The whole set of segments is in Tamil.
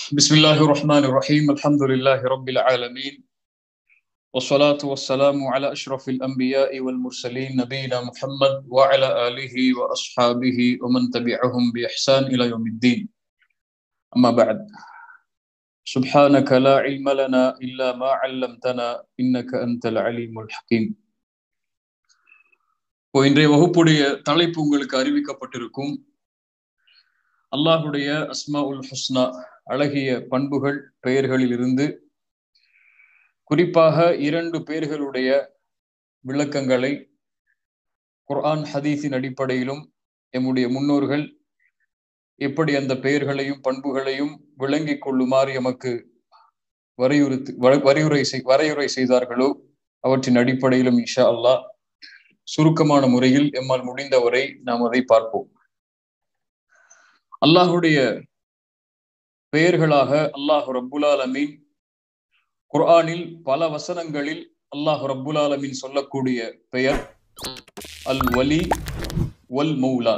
بسم الله الرحمن الرحيم الحمد لله رب العالمين والصلاة والسلام على أشرف الأنبياء والمرسلين نبينا محمد وعلى آله وأصحابه ومن تبعهم بإحسان إلى يوم الدين أما بعد سبحانك لا علم لنا إلا ما علمتنا إنك أنت العليم الحكيم இன்றைய வகுப்புடைய தலைப்பு உங்களுக்கு அறிவிக்கப்பட்டிருக்கும் அல்லாஹுடைய அஸ்மா உல் ஹுஸ்னா அழகிய பண்புகள் பெயர்களில் இருந்து குறிப்பாக இரண்டு பேர்களுடைய விளக்கங்களை குர்ஆன் ஹதீஸின் அடிப்படையிலும் எம்முடைய முன்னோர்கள் எப்படி அந்த பெயர்களையும் பண்புகளையும் விளங்கிக் கொள்ளுமாறு எமக்கு வரையுறுத்து வரையுறை வரையுறை செய்தார்களோ அவற்றின் அடிப்படையிலும் இஷா அல்லாஹ் சுருக்கமான முறையில் எம்மால் முடிந்தவரை நாம் அதை பார்ப்போம் அல்லாஹுடைய பெயர்களாக அல்லாஹு ரப்புல் ஆலமீன் குர்ஆனில் பல வசனங்களில் அல்லாஹு ரப்புல் ஆலமீன் சொல்லக்கூடிய பெயர் அல் வலி வல் மௌலா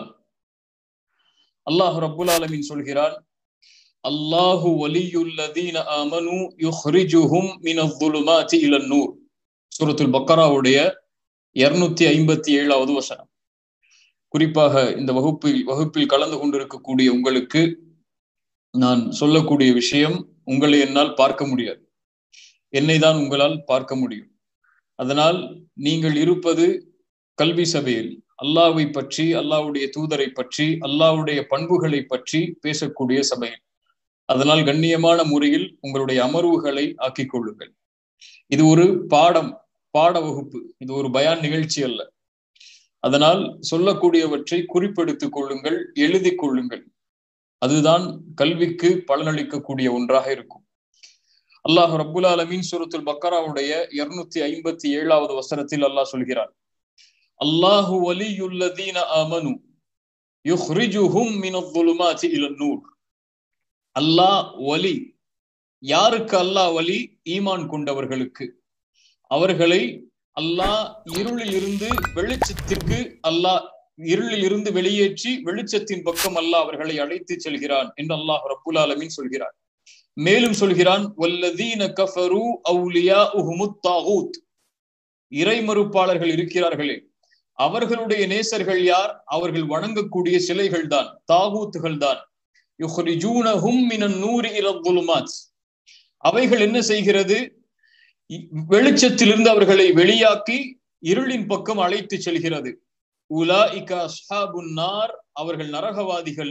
அல்லாஹு ரப்புல் ஆலமீன் சொல்கிறான் அல்லாஹு வலியுல்லதீன ஆமனு யுஹ்ரிஜுஹும் மினல் ظுலுமாத்தி இலன் நூர் சூரத்துல் பக்கராவுடைய இருநூத்தி ஐம்பத்தி ஏழாவது வசனம் குறிப்பாக இந்த வகுப்பில் வகுப்பில் கலந்து கொண்டிருக்கக்கூடிய உங்களுக்கு நான் சொல்லக்கூடிய விஷயம் உங்களை என்னால் பார்க்க முடியாது என்னை தான் உங்களால் பார்க்க முடியும் அதனால் நீங்கள் இருப்பது கல்வி சபையில் அல்லாவை பற்றி அல்லாவுடைய தூதரை பற்றி அல்லாவுடைய பண்புகளை பற்றி பேசக்கூடிய சபையில் அதனால் கண்ணியமான முறையில் உங்களுடைய அமர்வுகளை ஆக்கிக் கொள்ளுங்கள் இது ஒரு பாடம் பாட வகுப்பு இது ஒரு பயான் நிகழ்ச்சி அல்ல அதனால் சொல்லக்கூடியவற்றை குறிப்பெடுத்துக் கொள்ளுங்கள் எழுதி கொள்ளுங்கள் அதுதான் கல்விக்கு பலனளிக்கக்கூடிய ஒன்றாக இருக்கும் அல்லாஹ் ரப்புல் ஆலமீன் சூரத்துல் பக்கராவுடைய இருநூத்தி ஐம்பத்தி ஏழாவது வசனத்தில் அல்லாஹ் சொல்கிறார் அல்லாஹு வலியுல்லதீன ஆமனு யுஹ்ரிஜுஹும் மினல்-ظுலுமாத்தி இலன்-நூர் அல்லாஹ் வலி யாருக்கு அல்லாஹ் வலி ஈமான் கொண்டவர்களுக்கு அவர்களை அல்லாஹ் இருளில் இருந்து வெளிச்சத்திற்கு அல்லாஹ் இருளில் இருந்து வெளியேற்றி வெளிச்சத்தின் பக்கம் அல்லாஹ் அவர்களை அழைத்து செல்கிறான் என்று அல்லாஹ் ரப்புல் ஆலமீன் சொல்கிறான் மேலும் சொல்கிறான் வல்லதீன கஃபரு அவுலியா தாகூத் இறை மறுப்பாளர்கள் இருக்கிறார்களே அவர்களுடைய நேசர்கள் யார் அவர்கள் வணங்கக்கூடிய சிலைகள் தான் தாகூத்துகள் தான் யுஹ்ரிஜூனஹும் மினன் நூரி இலல் அவைகள் என்ன செய்கிறது வெளிச்சத்திலிருந்து அவர்களை வெளியாக்கி இருளின் பக்கம் அழைத்து செல்கிறது உலா இகா நார் அவர்கள் நரகவாதிகள்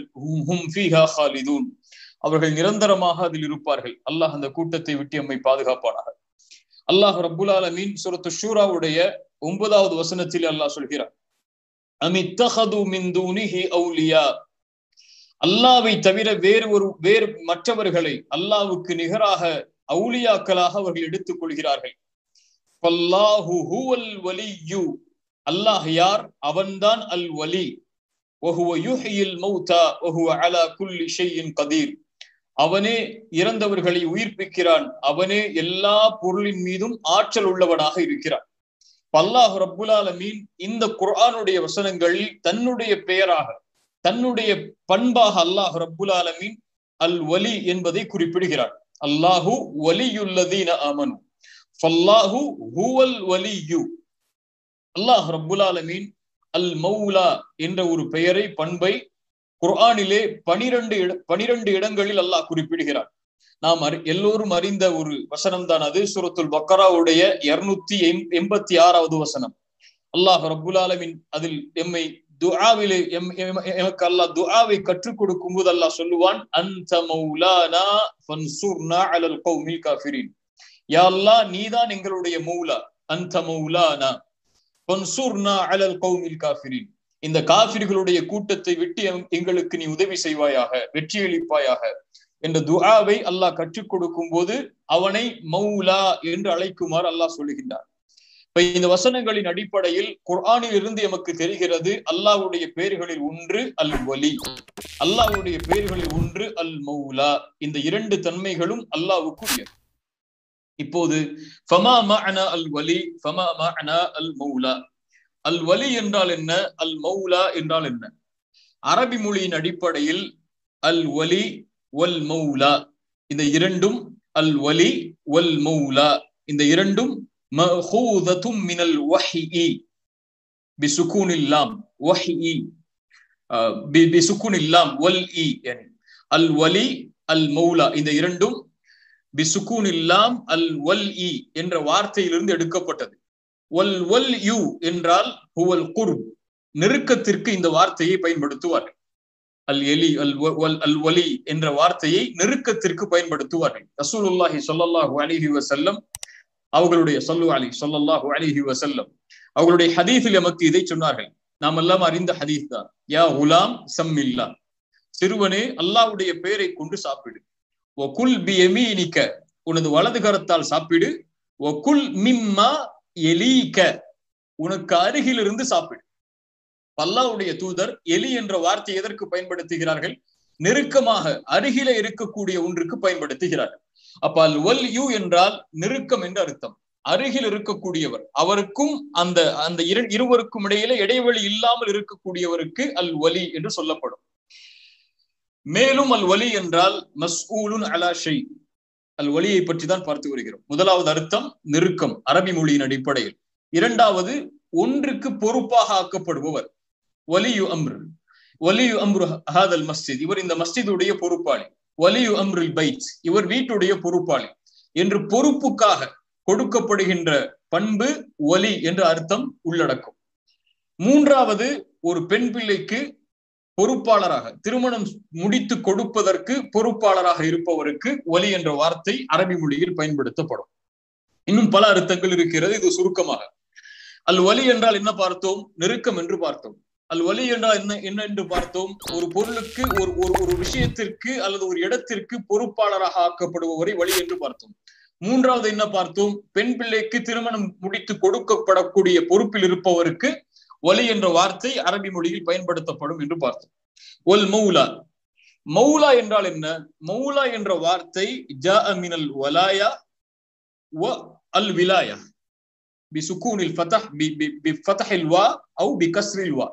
அவர்கள் நிரந்தரமாக அதில் இருப்பார்கள் அல்லாஹ் அந்த கூட்டத்தை விட்டு எம்மை பாதுகாப்பானாக அல்லாஹ் ரப்புல் ஆலமீன் சுரத்து ஷூராவுடைய ஒன்பதாவது வசனத்தில் அல்லாஹ் சொல்கிறார் அமித்தஹது மின் தூனிஹி அவுலியா அல்லாவை தவிர வேறு ஒரு வேறு மற்றவர்களை அல்லாவுக்கு நிகராக அவுலியாக்களாக அவர்கள் எடுத்துக் கொள்கிறார்கள் அல்லாஹ் யார் அவன்தான் அல் வலி அவனே இறந்தவர்களை உயிர்ப்பிக்கிறான் அவனே எல்லா பொருளின் மீதும் ஆற்றல் உள்ளவனாக இருக்கிறான் பல்லாஹ் ரப்புல் ஆலமீன் இந்த குர்ஆனுடைய வசனங்களில் தன்னுடைய பெயராக தன்னுடைய பண்பாக அல்லாஹ் ரப்புல் ஆலமீன் அல் வலி என்பதை குறிப்பிடுகிறான் அல்லாஹு வலியுல்லதீன ஆமனு ஃபல்லாஹு ஹுவல் வலியு அல்லாஹ் ரப்புல் ஆலமீன் அல் மௌலா என்ற ஒரு பெயரை பண்பை குர்ஆனிலே பனிரெண்டு பனிரெண்டு இடங்களில் அல்லாஹ் குறிப்பிடுகிறார் நாம் எல்லோரும் அறிந்த ஒரு வசனம் தான் அது சூரத்துல் பக்கராவுடைய இருநூத்தி எண்பத்தி ஆறாவது வசனம் அல்லாஹ் ரப்புல் ஆலமின் அதில் எம்மை துஆவிலே எமக்கு அல்லாஹ் துஆவை கற்றுக் கொடுக்கும் போது அல்லாஹ் சொல்லுவான் அந்த மௌலானா ஃபன்சுர்னா அலல் கௌமில் காஃபிரின் யா அல்லாஹ் நீதான் எங்களுடைய மௌலா அந்த மௌலானா ஃபன்சுர்னா அலல் கௌமில் காஃபிரின் இந்த காஃபிர்களுடைய கூட்டத்தை விட்டு எங்களுக்கு நீ உதவி செய்வாயாக வெற்றியளிப்பாயாக என்ற துஆவை அல்லாஹ் கற்றுக் கொடுக்கும் போது அவனை மௌலா என்று அழைக்குமாறு அல்லாஹ் சொல்லுகின்றார் இப்ப இந்த வசனங்களின் அடிப்படையில் குர்ஆனில் இருந்து எமக்கு தெரிகிறது அல்லாஹ்வுடைய பெயர்களில் ஒன்று அல் வலி அல்லாஹ்வுடைய பெயர்களில் ஒன்று அல் மௌலா இந்த இரண்டு தன்மைகளும் அல்லாஹ்வுக்குரியது இப்போது ஃபமா மஅனா அல் வலி ஃபமா மஅனா அல் மௌலா அல் வலி என்றால் என்ன அல் மௌலா என்றால் என்ன அரபி மொழியின் அடிப்படையில் அல் வலி வல் மௌலா இந்த இரண்டும் அல் வலி வல் மௌலா இந்த இரண்டும் மஹூதத்தும் மினல் வஹி பிசுகூனில் லாம் வஹி பிசுகுன் இல்லாம் வல் இ அல் வலி அல் மௌலா இந்த இரண்டும் பிசுகூன் இல்லாம் அல் வல் இ என்ற வார்த்தையிலிருந்து எடுக்கப்பட்டது வல் வல் யு என்றால் ஹுவல் குர்ப் நெருக்கத்திற்கு இந்த வார்த்தையை பயன்படுத்துவார்கள் அல் எலி அல் அல் வலி என்ற வார்த்தையை நெருக்கத்திற்கு பயன்படுத்துவார்கள் ரசூலுல்லாஹி சொல்லல்லாஹு அலிஹி வசல்லம் அவர்களுடைய சொல்லு அலி சொல்லல்லாஹு அலிஹி வசல்லம் அவர்களுடைய ஹதீஸில் எமக்கு இதை சொன்னார்கள் நாம் எல்லாம் அறிந்த ஹதீஸ் தான் யா உலாம் சம்மில்லா சிறுவனே அல்லாவுடைய பெயரை கொண்டு சாப்பிடு ஒ குல் பி எமீனிக்க உனது வலது கரத்தால் சாப்பிடு ஒ குல் மிம்மா எலீக்க உனக்கு அருகில் இருந்து சாப்பிடு அல்லாவுடைய தூதர் எலி என்ற வார்த்தை எதற்கு பயன்படுத்துகிறார்கள் நெருக்கமாக அருகில இருக்கக்கூடிய ஒன்றுக்கு பயன்படுத்துகிறார்கள் அப்ப அல் ஒல் யூ என்றால் நெருக்கம் என்று அர்த்தம் அருகில் இருக்கக்கூடியவர் அவருக்கும் அந்த அந்த இருவருக்கும் இடையில இடைவெளி இல்லாமல் இருக்கக்கூடியவருக்கு அல் வலி என்று சொல்லப்படும் மேலும் அல் வலி என்றால் மஸ்ஊலுன் அலா ஷை அல் வலியை பற்றி தான் பார்த்து வருகிறோம் முதலாவது அர்த்தம் நெருக்கம் அரபி மொழியின் அடிப்படையில் இரண்டாவது ஒன்றுக்கு பொறுப்பாக ஆக்கப்படுபவர் வலியு அம்ரு வலியு அம்ரு ஹாதல் மஸ்ஜித் இவர் இந்த மஸ்ஜிதுடைய பொறுப்பாளி வலியு அம்ருல் பைத் இவர் வீட்டுடைய பொறுப்பாளி என்று பொறுப்புக்காக கொடுக்கப்படுகின்ற பண்பு ஒலி என்ற அர்த்தம் உள்ளடக்கும் மூன்றாவது ஒரு பெண் பிள்ளைக்கு பொறுப்பாளராக திருமணம் முடித்து கொடுப்பதற்கு பொறுப்பாளராக இருப்பவருக்கு ஒலி என்ற வார்த்தை அரபி மொழியில் பயன்படுத்தப்படும் இன்னும் பல அர்த்தங்கள் இருக்கிறது இது சுருக்கமாக அல் வலி என்றால் என்ன பார்த்தோம் நெருக்கம் என்று பார்த்தோம் அல் வலி என்றால் என்ன என்ன என்று பார்த்தோம் ஒரு பொருளுக்கு ஒரு ஒரு ஒரு விஷயத்திற்கு அல்லது ஒரு இடத்திற்கு பொறுப்பாளராக ஆக்கப்படுபவரை வழி என்று பார்த்தோம் மூன்றாவது என்ன பார்த்தோம் பெண் பிள்ளைக்கு திருமணம் முடித்து கொடுக்கப்படக்கூடிய பொறுப்பில் இருப்பவருக்கு ஒலி என்ற வார்த்தை அரபி மொழியில் பயன்படுத்தப்படும் என்று பார்த்தோம் ஒல் மௌலா மௌலா என்றால் என்ன மௌலா என்ற வார்த்தை ஜா மினல் வலாயா வ அல் விலாயா بسكون الفتح بفتح الواء او بكسر الواء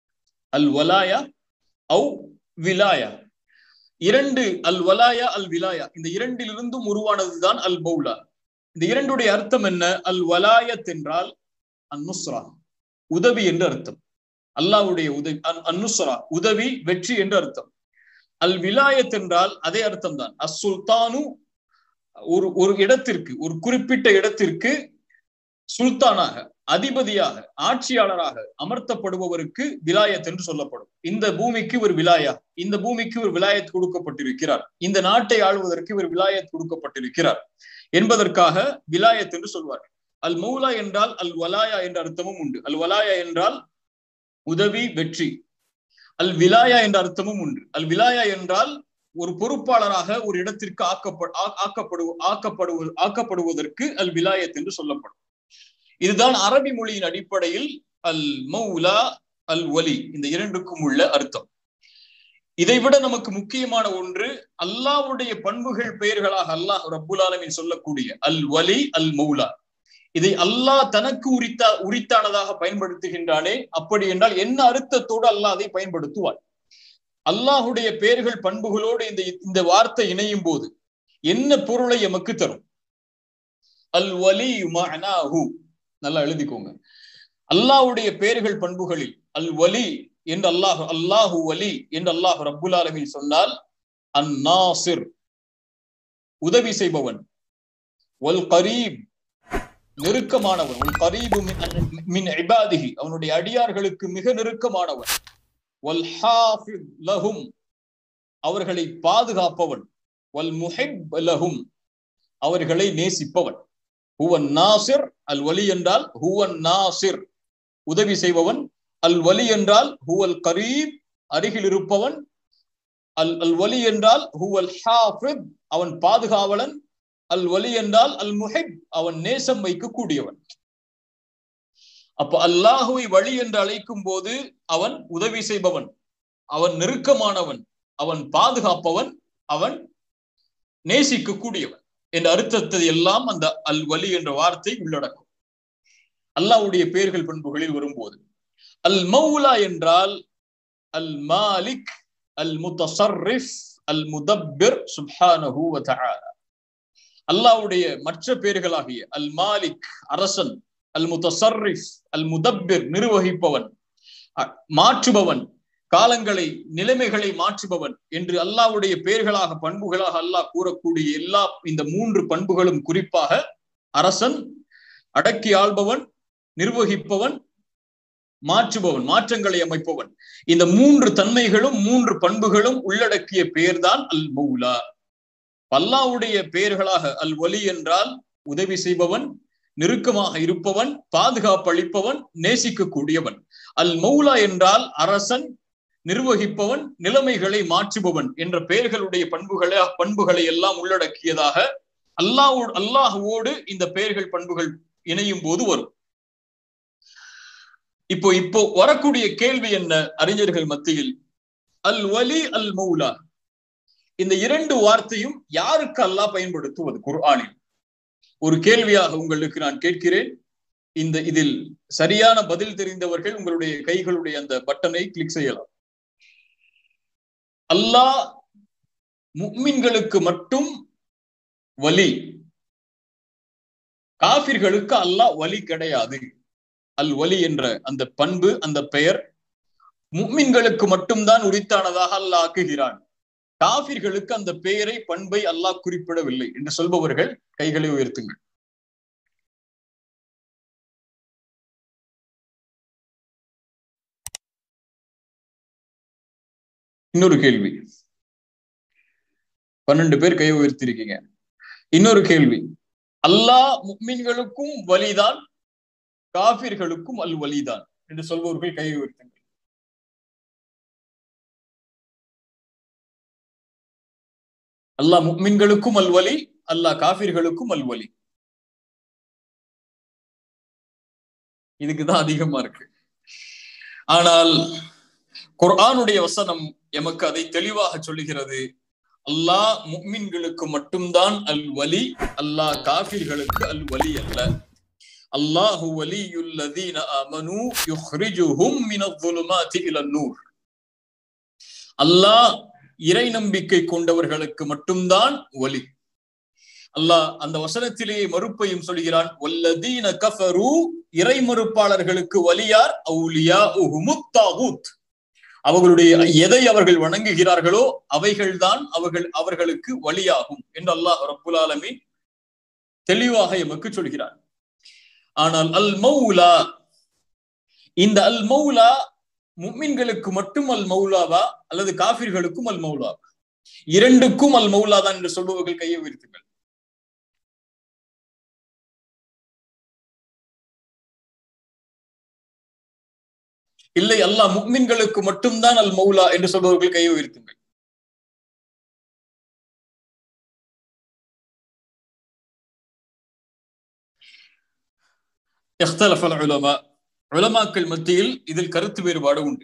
الولايا او விலாயா இரண்டு அல் வலாயா அல் விலாயா இந்த இரண்டிலிருந்தும் உருவானதுதான் அல் பௌலா இந்த இரண்டுடைய அர்த்தம் என்ன அல் வலாயத் என்றால் அந்நுஸ்ரா உதவி என்று அர்த்தம் அல்லாவுடைய உதவி அந்நுஸ்ரா உதவி வெற்றி என்று அர்த்தம் அல் விலாயத் என்றால் அதே அர்த்தம் தான் அஸ் சுல்தானு ஒரு ஒரு இடத்திற்கு ஒரு குறிப்பிட்ட இடத்திற்கு சுல்தானாக அதிபதியாக ஆட்சியாளராக அமர்த்தப்படுபவருக்கு விலாயத் என்று சொல்லப்படும் இந்த பூமிக்கு ஒரு விலாயா இந்த பூமிக்கு ஒரு விலாயத் கொடுக்கப்பட்டிருக்கிறார் இந்த நாட்டை ஆளுவதற்கு ஒரு விலாயத் கொடுக்கப்பட்டிருக்கிறார் என்பதற்காக விலாயத் என்று சொல்வார் அல் மௌலா என்றால் அல் வலாயா என்ற அர்த்தமும் உண்டு அல் வலாயா என்றால் உதவி வெற்றி அல் விலாயா என்ற அர்த்தமும் உண்டு அல் விலாயா என்றால் ஒரு பொறுப்பாளராக ஒரு இடத்திற்கு ஆக்கப்படு ஆக்கப்படு ஆக்கப்படு ஆக்கப்படுவதற்கு அல் விலாயத் என்று சொல்லப்படும் இதுதான் அரபி மொழியின் அடிப்படையில் அல் மௌலா அல் வலி இந்த இரண்டுக்கும் உள்ள அர்த்தம் இதைவிட நமக்கு முக்கியமான ஒன்று அல்லாவுடைய பண்புகள் பெயர்களாக அல்லாஹ் ரப்புல் ஆலமின் சொல்லக்கூடிய அல் வலி அல் மௌலா இதை அல்லாஹ் தனக்கு உரித்தா உரித்தானதாக பயன்படுத்துகின்றானே அப்படி என்றால் என்ன அர்த்தத்தோடு அல்லாஹ் அதை பயன்படுத்துவார் அல்லாஹுடைய பெயர்கள் பண்புகளோடு இந்த இந்த வார்த்தை இணையும் போது என்ன பொருளை எமக்கு தரும் அல் வலி மனாஹு நல்லா எழுதிக்கோங்க அல்லாஹுடைய பெயர்கள் பண்புகளில் அல் வலி என்று அல்லாஹ் அல்லாஹு வலி என்று அல்லாஹ் ரப்புல் ஆலமின் சொன்னால் அந்நாசிர் உதவி செய்பவன் ஒல் கரீப் நெருக்கமானவன் ஒல் கரீபு மின் இபாதிஹி அவனுடைய அடியார்களுக்கு மிக நெருக்கமானவன் ஒல் ஹாஃபித் லஹும் அவர்களை பாதுகாப்பவன் வல் முஹிப் லஹும் அவர்களை நேசிப்பவன் ஹுவன் நாசிர் அல் வலி என்றால் ஹுவன் நாசிர் உதவி செய்பவன் அல் வலி என்றால் ஹுவல் கரீப் அருகில் இருப்பவன் அல் அல் வலி என்றால் ஹுவல் ஹாஃபித் அவன் பாதுகாவலன் அல் வலி என்றால் அல் முஹிப் அவன் நேசம் வைக்கக்கூடியவன் அப்ப அல்லாஹுவை வழி என்று அழைக்கும் போது அவன் உதவி செய்பவன் அவன் நெருக்கமானவன் அவன் பாதுகாப்பவன் அவன் நேசிக்கக்கூடியவன் என்ற அர்த்தத்தை எல்லாம் அந்த அல் வலி என்ற வார்த்தை உள்ளடக்கும் அல்லாவுடைய பெயர்கள் பண்புகளில் வரும்போது அல் மௌலா என்றால் அல் மாலிக் அல் முத்தசர்ரிஃப் அல் முதப்பிர் சுப்ஹானஹு வ தஆலா அல்லாஹ்வுடைய மற்ற பெயர்களாகிய அல் மாலிக் அரசன் அல் முத்தசர்ரிஃப் அல் முதப்பிர் நிர்வகிப்பவன் மாற்றுபவன் காலங்களை நிலைமைகளை மாற்றுபவன் என்று அல்லாவுடைய பெயர்களாக பண்புகளாக அல்லாஹ் கூறக்கூடிய எல்லா இந்த மூன்று பண்புகளும் குறிப்பாக அரசன் அடக்கி ஆள்பவன் நிர்வகிப்பவன் மாற்றுபவன் மாற்றங்களை அமைப்பவன் இந்த மூன்று தன்மைகளும் மூன்று பண்புகளும் உள்ளடக்கிய பெயர்தான் அல் மௌலா அல்லாவுடைய பெயர்களாக அல் வலி என்றால் உதவி செய்பவன் நெருக்கமாக இருப்பவன் பாதுகாப்பு அளிப்பவன் நேசிக்கக்கூடியவன் அல் மௌலா என்றால் அரசன் நிர்வகிப்பவன் நிலைமைகளை மாற்றுபவன் என்ற பெயர்களுடைய பண்புகளை பண்புகளை எல்லாம் உள்ளடக்கியதாக அல்லாஹ் அல்லாஹுவோடு இந்த பெயர்கள் பண்புகள் இணையும் போது வரும் இப்போ இப்போ வரக்கூடிய கேள்வி என்ன அறிஞர்கள் மத்தியில் அல் வலி அல் மௌலா இந்த இரண்டு வார்த்தையும் யாருக்கு அல்லாஹ் பயன்படுத்துவது குர்ஆனில் ஒரு கேள்வியாக உங்களுக்கு நான் கேட்கிறேன் இந்த இதில் சரியான பதில் தெரிந்தவர்கள் உங்களுடைய கைகளுடைய அந்த பட்டனை கிளிக் செய்யலாம் அல்லாஹ் முக்மின்களுக்கு மட்டும் வலி காபிர்களுக்கு அல்லாஹ் வலி கிடையாது அல் வலி என்ற அந்த பண்பு அந்த பெயர் முக்மின்களுக்கு மட்டும்தான் உரித்தானதாக அல்லாஹ் ஆக்குகிறான் காபிர்களுக்கு அந்த பெயரை பண்பை அல்லாஹ் குறிப்பிடவில்லை என்று சொல்பவர்கள் கைகளை உயர்த்துங்கள் இன்னொரு கேள்வி பன்னெண்டு பேர் கை உயர்த்திருக்கீங்க இன்னொரு கேள்வி அல்லாஹ் முக்மீன்களுக்கும் வலிதான் காபிர்களுக்கும் அல் வலிதான் என்று சொல்பவர்கள் கை உயர்த்துங்கள் அல்லாஹ் முக்மின்களுக்கும் அல் வலி அல்லாஹ் காபிர்களுக்கும் அல் வலி இதுக்குதான் அதிகமா இருக்கு ஆனால் குர்ஆனுடைய வசனம் எமக்கு அதை தெளிவாக சொல்லுகிறது அல்லாஹ் முக்மின்களுக்கு மட்டும்தான் அல் வலி அல்லாஹ் காபிர்களுக்கு அல் வலி அல்ல அல்லாஹு வலியுல்லதீன ஆமனு யுஹ்ரிஜுஹும் மினல்-ظுலுமாத்தி இலன்-நூர் அல்லாஹ் இறை நம்பிக்கை கொண்டவர்களுக்கு மட்டும்தான் வலி அல்லாஹ் அந்த வசனத்திலேயே மறுப்பையும் சொல்கிறான் வல்லதீன கஃபரு இறை மறுப்பாளர்களுக்கு வலியார் அவுலியா உஹுமுத்தாகூத் அவர்களுடைய எதை அவர்கள் வணங்குகிறார்களோ அவைகள்தான் அவர்கள் அவர்களுக்கு வழியாகும் என்று அல்லாஹ் ரப்புல் ஆலமீன் தெளிவாக எமக்கு சொல்கிறார் ஆனால் அல் மௌலா இந்த அல் மௌலா முக்மின்களுக்கு மட்டும் அல் மௌலாவா அல்லது காபிர்களுக்கும் அல் மௌலாவா இரண்டுக்கும் அல் மௌலா தான் என்று சொல்பவர்கள் கையை உயர்த்துங்கள் இல்லை அல்லாஹ் முக்மின்களுக்கு மட்டும்தான் அல் மௌலா என்று சொல்பவர்கள் கையை உயர்த்துங்கள் اختلف العلماء உலமாக்கள் மத்தியில் இதில் கருத்து வேறுபாடு உண்டு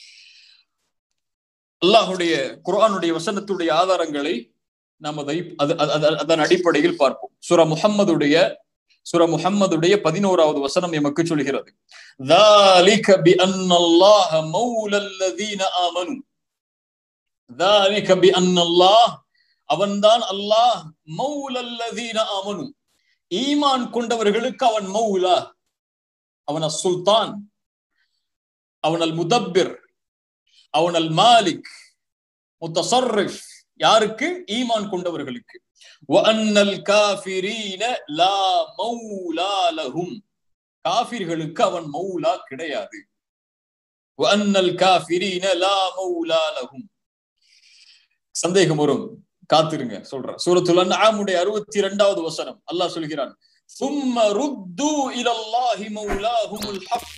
அல்லாஹுடைய குர்ஆனுடைய வசனத்துடைய ஆதாரங்களை நாம் அதை அதன் அடிப்படையில் பார்ப்போம் சுர முஹம்மதுடைய சுர முஹம்மதுடைய பதினோராவது வசனம் எமக்கு சொல்கிறது ذلك بأن الله مولى الذين آمنوا ذلك بأن الله அவன்தான் அல்லாஹ் மௌலல்லதீன ஆமனு ஈமான் கொண்டவர்களுக்கு அவன் மௌலா அவன் அல் சுல்தான் அவன் அல் முதப்பிர் அவன் அல் மாலிக் முத்தசர்ரிஃப் யாருக்கு ஈமான் கொண்டவர்களுக்கு வஅன்னல் காஃபிரீன லா மௌலா லஹும் காஃபிர்களுக்கு அவன் மௌலா கிடையாது வஅன்னல் காஃபிரீன லா மௌலா லஹும் சந்தேகம் வரும் காத்திருங்க சொல்றேன் சூரத்துல் அன்ஆமுடைய அறுபத்தி இரண்டாவது வசனம் அல்லாஹ் சொல்கிறான் ثم ردوا الى الله مولاهم الحق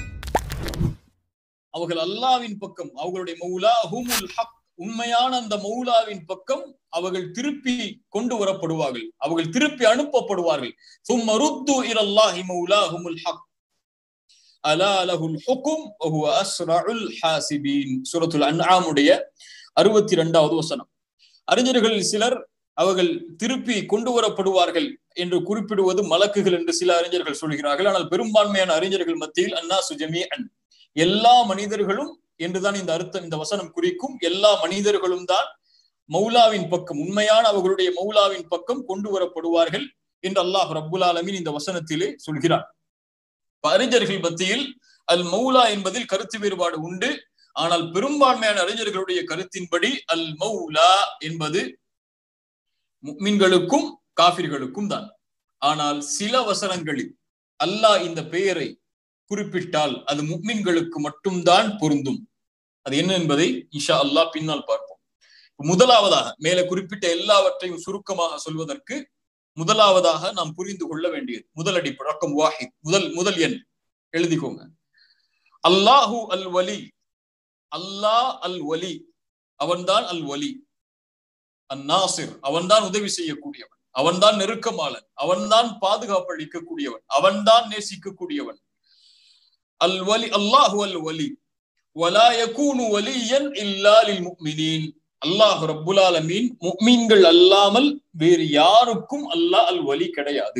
அவர்கள் அல்லாவின் பக்கம் அவர்களுடைய மௌலாஹுமுல் ஹக் உண்மையான அந்த மௌலாவின் பக்கம் அவர்கள் திருப்பி கொண்டு வரப்படுவார்கள் அவர்கள் திருப்பி அனுப்பப்படுவார்கள் ثم ردوا الى الله مولاهم الحق அலா லஹுல் ஹுக்கும் வஹுவ அஸ்ரஉல் ஹாசிபீன் சூரத்துல் அன்ஆமுடைய அறுபத்தி இரண்டாவது வசனம் அறிஞர்களில் சிலர் அவர்கள் திருப்பி கொண்டு வரப்படுவார்கள் என்று குறிப்பிடுவது மலக்குகள் என்று சில அறிஞர்கள் சொல்கிறார்கள் ஆனால் பெரும்பான்மையான அறிஞர்கள் மத்தியில் அண்ணா சுஜமி அன் எல்லா மனிதர்களும் என்றுதான் இந்த அர்த்தம் இந்த வசனம் குறிக்கும் எல்லா மனிதர்களும் தான் மௌலாவின் பக்கம் உண்மையான அவர்களுடைய மௌலாவின் பக்கம் கொண்டு வரப்படுவார்கள் என்று அல்லாஹ் ரப்புல் ஆலமீன் இந்த வசனத்திலே சொல்கிறார் அறிஞர்கள் மத்தியில் அல் மௌலா என்பதில் கருத்து வேறுபாடு உண்டு ஆனால் பெரும்பான்மையான அறிஞர்களுடைய கருத்தின்படி அல் மௌலா என்பது முக்மின்களுக்கும் காபிர்களுக்கும் தான் ஆனால் சில வசனங்களில் அல்லாஹ் இந்த பெயரை குறிப்பிட்டால் அது முக்மின்களுக்கு மட்டும்தான் பொருந்தும் அது என்ன என்பதை இஷா அல்லாஹ் பின்னால் பார்ப்போம் முதலாவதாக மேலே குறிப்பிட்ட எல்லாவற்றையும் சுருக்கமாக சொல்வதற்கு முதலாவதாக நாம் புரிந்து கொள்ள வேண்டியது முதலடி பழக்கம் வாஹித் முதல் முதல் எண் எழுதிக்கோங்க அல்லாஹு அல் வலி அல்லாஹ் அல் வலி அவன்தான் அல் வலி அந்நாசிர் அவன்தான் உதவி செய்யக்கூடியவன் அவன்தான் நெருக்கமாளன் அவன்தான் பாதுகாப்பு அளிக்கக்கூடியவன் அவன்தான் நேசிக்கக்கூடியவன் அல் வலி அல்லாஹு அல் வலி வலா யகூனு வலியன் இல்லா லில் முஃமினீன் அல்லாஹ் ரப்புல் ஆலமீன் முஃமின்கள் அல்லாமல் வேறு யாருக்கும் அல்லாஹ் அல் வலி கிடையாது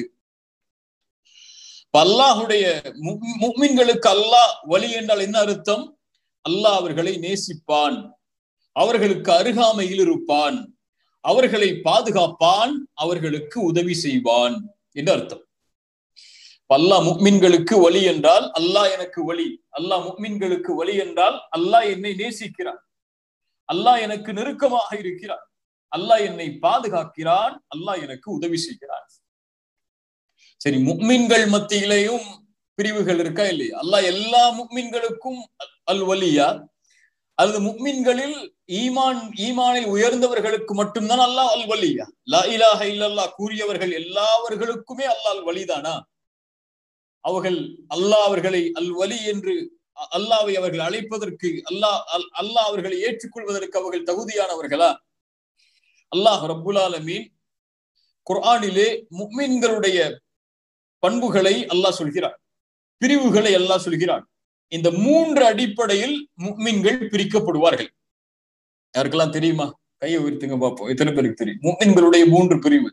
அல்லாஹுடைய முக்மின்களுக்கு அல்லாஹ் வலி என்றால் என்ன அர்த்தம் அல்லாஹ் அவர்களை நேசிப்பான் அவர்களுக்கு அருகாமையில் இருப்பான் அவர்களை பாதுகாப்பான் அவர்களுக்கு உதவி செய்வான் என்று அர்த்தம் அல்லாஹ் முக்மின்களுக்கு வழி என்றால் அல்லாஹ் எனக்கு வழி அல்லாஹ் முக்மின்களுக்கு வழி என்றால் அல்லாஹ் என்னை நேசிக்கிறான் அல்லாஹ் எனக்கு நெருக்கமாக இருக்கிறான் அல்லாஹ் என்னை பாதுகாக்கிறான் அல்லாஹ் எனக்கு உதவி செய்கிறான் சரி முக்மின்கள் மத்தியிலேயும் பிரிவுகள் இருக்கா இல்லையா அல்லாஹ் எல்லா முக்மின்களுக்கும் அல் வலியா அல்லது முக்மின்களில் ஈமான் ஈமானில் உயர்ந்தவர்களுக்கு மட்டும்தான் அல்லாஹ் அல் வலியா லா இலாஹ இல்லல்லா கூறியவர்கள் எல்லாவர்களுக்குமே அல்லாஹ் அல் வலிதானா அவர்கள் அல்லாஹ் அவர்களை அல் வலி என்று அல்லாவை அவர்கள் அழைப்பதற்கு அல்லாஹ் அல்லாஹ் அவர்களை ஏற்றுக்கொள்வதற்கு அவர்கள் தகுதியானவர்களா அல்லாஹ் ரப்புல் ஆலமீன் குர்ஆனிலே முக்மின்களுடைய பண்புகளை அல்லாஹ் சொல்கிறார் பிரிவுகளை அல்லாஹ் சொல்கிறார் இந்த மூன்று அடிப்படையில் முக்மின்கள் பிரிக்கப்படுவார்கள் யாருக்கெல்லாம் தெரியுமா கையை உயர்த்துங்க பார்ப்போம் எத்தனை பேருக்கு தெரியும் முக்மின்களுடைய மூன்று பிரிவு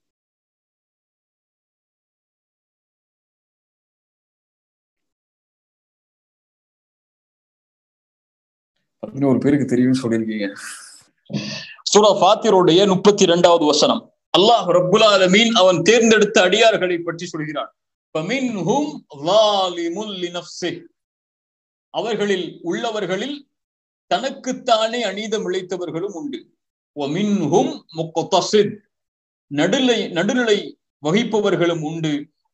பதினோரு பேருக்கு தெரியும்னு சொல்லியிருக்கீங்க சூரா ஃபாத்திரோடைய முப்பத்தி இரண்டாவது வசனம் அல்லாஹ் ரப்புல் ஆலமீன் அவன் தேர்ந்தெடுத்த அடியார்களை பற்றி சொல்கிறான் அவர்களில் உள்ளவர்களில் தனக்குத்தானே அநீதம் இழைத்தவர்களும் உண்டு நடுநிலை நடுநிலை வகிப்பவர்களும் உண்டு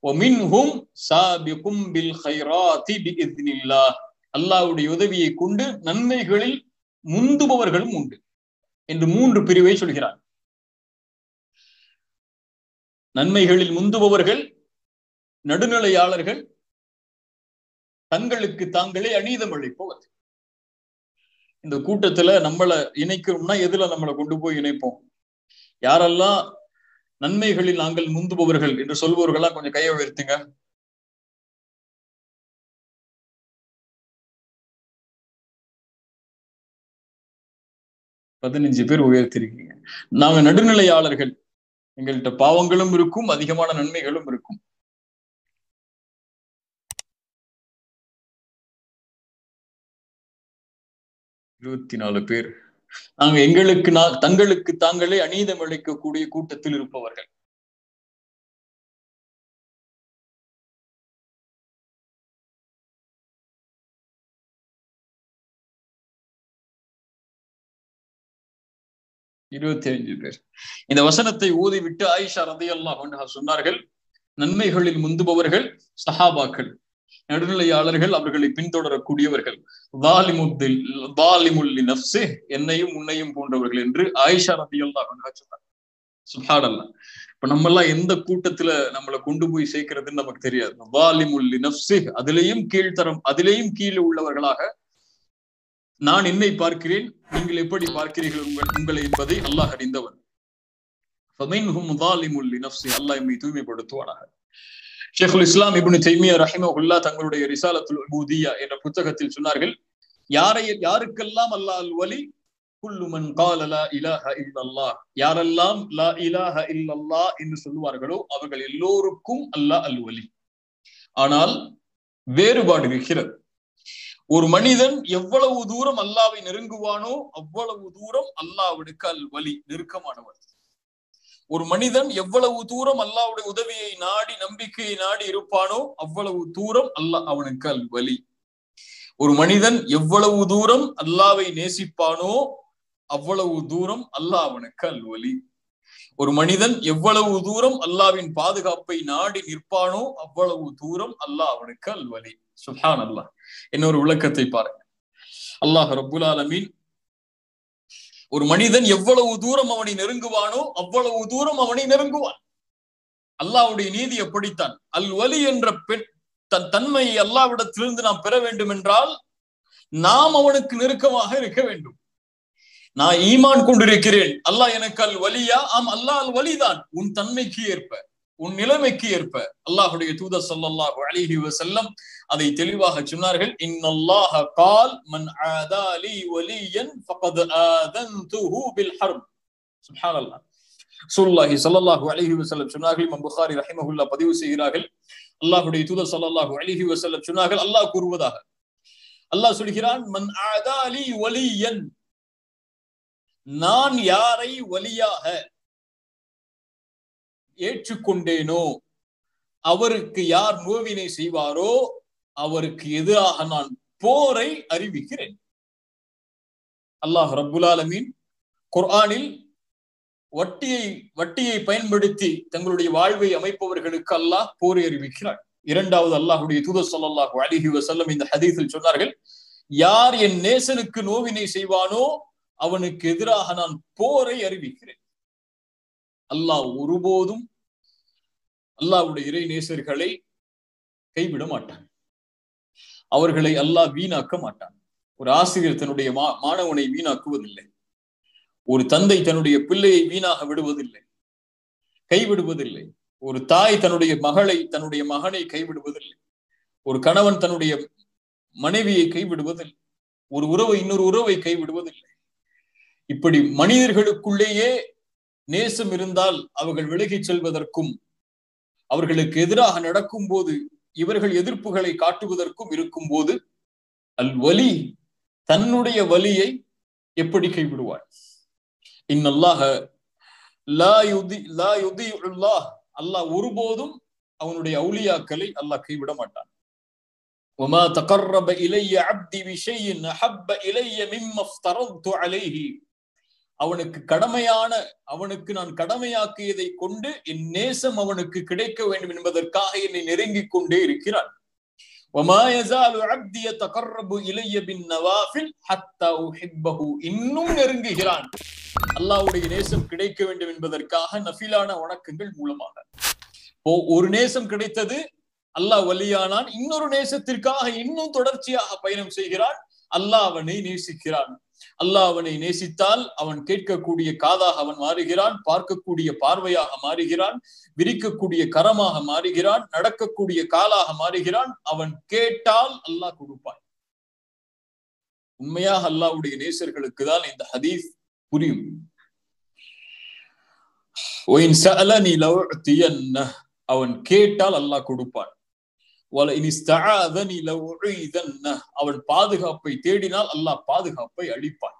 அல்லாவுடைய உதவியை கொண்டு நன்மைகளில் முந்துபவர்களும் உண்டு என்று மூன்று பிரிவை சொல்கிறார் நன்மைகளில் முந்துபவர்கள் நடுநிலையாளர்கள் தங்களுக்கு தாங்களே அநீதம் அளிப்பவர் இந்த கூட்டத்துல நம்மளை இணைக்கணும்னா எதுல நம்மளை கொண்டு போய் இணைப்போம் யாரெல்லாம் நன்மைகளில் நாங்கள் முந்துபவர்கள் என்று சொல்பவர்களா கொஞ்சம் கையை உயர்த்துங்க பதினஞ்சு பேர் உயர்த்திருக்கீங்க நாங்க நடுநிலையாளர்கள் எங்கள்கிட்ட பாவங்களும் இருக்கும் அதிகமான நன்மைகளும் இருக்கும் இருபத்தி நாலு பேர் நாங்க எங்களுக்கு தங்களுக்கு தாங்களே அநீதம் அளிக்கக்கூடிய கூட்டத்தில் இருப்பவர்கள் இருபத்தி ஐந்து பேர் இந்த வசனத்தை ஊதிவிட்டு ஆயிஷா ரதி அல்லாஹ் சொன்னார்கள் நன்மைகளில் முந்துபவர்கள் சஹாபாக்கள் நடுநிலையாளர்கள் அவர்களை பின்தொடரக்கூடியவர்கள் நப்சே என்னையும் உன்னையும் போன்றவர்கள் என்று ஆயிஷா ரதி அல்லாஹ் சொன்னார் சுஹாட் அல்லா இப்ப நம்ம எல்லாம் எந்த கூட்டத்துல நம்மளை கொண்டு போய் சேர்க்கிறதுன்னு நமக்கு தெரியாது வாலிமுல்லி நப்சே அதிலேயும் கீழ்த்தரம் அதிலேயும் கீழே உள்ளவர்களாக நான் என்னை பார்க்கிறேன் நீங்கள் எப்படி பார்க்கிறீர்கள் உங்கள் உங்களை என்பதை அல்லாஹ் அறிந்தவன் அல்லாஹ் எம்மை தூய்மைப்படுத்துவானாக ஷேகுல் இஸ்லாம் இப்னு தைமியா ரஹிமஹுல்லா தங்களுடைய ரிசாலத்துல் உபூதியா என்ற புத்தகத்தில் சொன்னார்கள் யாரை யாருக்கெல்லாம் அல்லாஹ் அல் வலி குல்லுமன் கால லா இலாஹ இல்லல்லாஹ் யாரெல்லாம் லா இலாஹ இல்லல்லாஹ் என்று சொல்லுவார்களோ அவர்கள் எல்லோருக்கும் அல்லாஹ் அல் வலி ஆனால் வேறுபாடு இருக்கிறது ஒரு மனிதன் எவ்வளவு தூரம் அல்லாவை நெருங்குவானோ அவ்வளவு தூரம் அல்லாவிற்கு அல் வலி நெருக்கமானவன் ஒரு மனிதன் எவ்வளவு தூரம் அல்லாவுடைய உதவியை நாடி நம்பிக்கையை நாடி இருப்பானோ அவ்வளவு தூரம் அல்லாஹ் அவனுக்கு அல் வலி ஒரு மனிதன் எவ்வளவு தூரம் அல்லாவை நேசிப்பானோ அவ்வளவு தூரம் அல்லாஹ் அவனுக்கு அல் வலி ஒரு மனிதன் எவ்வளவு தூரம் அல்லாவின் பாதுகாப்பை நாடி நிற்பானோ அவ்வளவு தூரம் அல்லாஹ் அவனுக்கு அல் வலி சுஹான் அல்லாஹ் இன்னொரு விளக்கத்தை பாருங்க அல்லாஹ் ரபுல் ஆலமீன் ஒரு மனிதன் எவ்வளவு தூரம் அவனை நெருங்குவானோ அவ்வளவு தூரம் அவனை நெருங்குவான் அல்லாவுடைய நீதி எப்படித்தான் அல் வலி என்ற பெண் தன் தன்மையை அல்லாவிடத்திலிருந்து நாம் பெற வேண்டும் என்றால் நாம் அவனுக்கு நெருக்கமாக இருக்க வேண்டும் நான் ஈமான் கொண்டிருக்கிறேன் அல்லாஹ் எனக்கு அல் வலியா ஆம் அல்லாஹ் அல் வலிதான் உன் தன்மைக்கு ஏற்ப உன் நிலைமைக்கு ஏற்ப அல்லாஹுடைய தூதர் ஸல்லல்லாஹு அலைஹி வஸல்லம் அதை தெளிவாக சொன்னார்கள் இன்னல்லாஹ கால் மன் ஆதாலி வலியன் ஃபகத் ஆதன்துஹு பில் ஹர்ப் சுப்ஹானல்லாஹ் ரசூலுல்லாஹி ஸல்லல்லாஹு அலைஹி வஸல்லம் சொன்னார்கள் இமாம் புகாரி ரஹிமஹுல்லாஹ் பதிவு செய்கிறார்கள் அல்லாஹ்வுடைய தூதர் ஸல்லல்லாஹு அலைஹி வஸல்லம் சொன்னார்கள் அல்லாஹ் கூறுவதாக அல்லாஹ் சொல்கிறான் மன் ஆதாலி வலியன் நான் யாரை வலியாக ஏற்றுக்கொண்டேனோ அவருக்கு யார் நோவினை செய்வாரோ அவருக்கு எதிராக நான் போரை அறிவிக்கிறேன் அல்லாஹ் ரப்புல் ஆலமீன் குர்ஆனில் வட்டியை வட்டியை பயன்படுத்தி தங்களுடைய வாழ்வை அமைப்பவர்களுக்கு அல்லாஹ் போரை அறிவிக்கிறார் இரண்டாவது அல்லாஹுடைய தூதர் ஸல்லல்லாஹு அலைஹி வஸல்லம் இந்த ஹதீஸில் சொன்னார்கள் யார் என் நேசனுக்கு நோவினை செய்வானோ அவனுக்கு எதிராக நான் போரை அறிவிக்கிறேன் அல்லாஹ் ஒருபோதும் அல்லாஹ்வுடைய இறை நேசர்களை கைவிட மாட்டான் அவர்களை அல்லாஹ் வீணாக்க மாட்டான் ஒரு ஆசிரியர் தன்னுடைய மா மாணவனை வீணாக்குவதில்லை ஒரு தந்தை தன்னுடைய பிள்ளையை வீணாக விடுவதில்லை கைவிடுவதில்லை ஒரு தாய் தன்னுடைய மகளை தன்னுடைய மகனை கைவிடுவதில்லை ஒரு கணவன் தன்னுடைய மனைவியை கைவிடுவதில்லை ஒரு உறவை இன்னொரு உறவை கைவிடுவதில்லை இப்படி மனிதர்களுக்குள்ளேயே நேசம் இருந்தால் அவர்கள் விலகிச் செல்வதற்கும் அவர்களுக்கு எதிராக நடக்கும் போது இவர்கள் எதிர்ப்புகளை காட்டுவதற்கும் இருக்கும் போது அல் வலி தன்னுடைய வலியை எப்படி கைவிடுவாள் இன்னல்லாக லா யுதி லா யுதி அல்லாஹ் அல்லாஹ் ஒருபோதும் அவனுடைய அவுலியாக்களை அல்லாஹ் கைவிட மாட்டான் وما تقرب إلي عبدي بشيء أحب إلي مما افترضت عليه அவனுக்கு கடமையான அவனுக்கு நான் கடமையாக்கியதை கொண்டு என் நேசம் அவனுக்கு கிடைக்க வேண்டும் என்பதற்காக என்னை நெருங்கிக் கொண்டே இருக்கிறான் وما يزال عبدي يتقرب الي بالنوافل حتى احبه இன்னும் நெருங்குகிறான் அல்லாஹ்வுடைய நேசம் கிடைக்க வேண்டும் என்பதற்காக நஃபிலான வணக்கங்கள் மூலமாக ஒரு நேசம் கிடைத்தது அல்லாஹ் வலியானான் இன்னொரு நேசத்திற்காக இன்னும் தொடர்ச்சியாக பயணம் செய்கிறான் அல்லாஹ் அவனை நேசிக்கிறான் அல்லாஹ் அவனை நேசித்தால் அவன் கேட்கக்கூடிய காதாக அவன் மாறுகிறான் பார்க்கக்கூடிய பார்வையாக மாறுகிறான் விரிக்கக்கூடிய கரமாக மாறுகிறான் நடக்கக்கூடிய காலாக மாறுகிறான் அவன் கேட்டால் அல்லாஹ் கொடுப்பான் உண்மையாக அல்லாவுடைய நேசர்களுக்கு தான் இந்த ஹதீஸ் புரியும் அவன் கேட்டால் அல்லாஹ் கொடுப்பான் அவன் பாதுகாப்பை தேடினால் அல்லாஹ் பாதுகாப்பை அளிப்பான்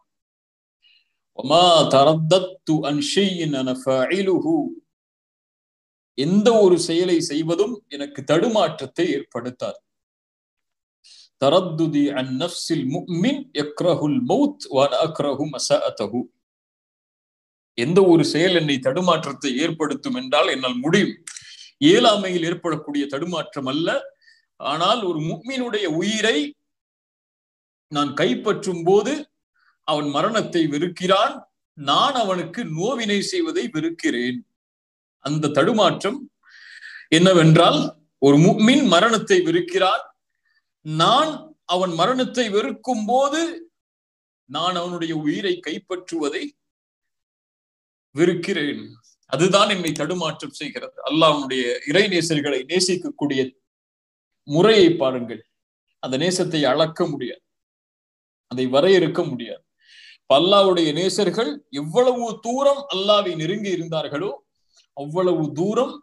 எந்த ஒரு செயலை செய்வதும் எனக்கு தடுமாற்றத்தை ஏற்படுத்தாது தரத்துதி அன் நஃப்ஸில் முக்மின் யக்ரஹுல் மௌத் வன் அக்ரஹு மசஅதஹு எந்த ஒரு செயல் என்னை தடுமாற்றத்தை ஏற்படுத்தும் என்றால் என்னால் முடியும் இயலாமையில் ஏற்படக்கூடிய தடுமாற்றம் அல்ல ஆனால் ஒரு முக்மீனுடைய உயிரை நான் கைப்பற்றும் போது அவன் மரணத்தை வெறுக்கிறான் நான் அவனுக்கு நோவினை செய்வதை வெறுக்கிறேன் அந்த தடுமாற்றம் என்னவென்றால் ஒரு முக்மின் மரணத்தை வெறுக்கிறான் நான் அவன் மரணத்தை வெறுக்கும் போது நான் அவனுடைய உயிரை கைப்பற்றுவதை வெறுக்கிறேன் அதுதான் என்னை தடுமாற்றம் செய்கிறது அல்லாஹ்வுடைய இறை நேசர்களை நேசிக்கக்கூடிய முறையை பாருங்கள் அந்த நேசத்தை அளக்க முடியாது அதை வரையறுக்க முடியாது அல்லாவுடைய நேசர்கள் எவ்வளவு தூரம் அல்லாவை நெருங்கி இருந்தார்களோ அவ்வளவு தூரம்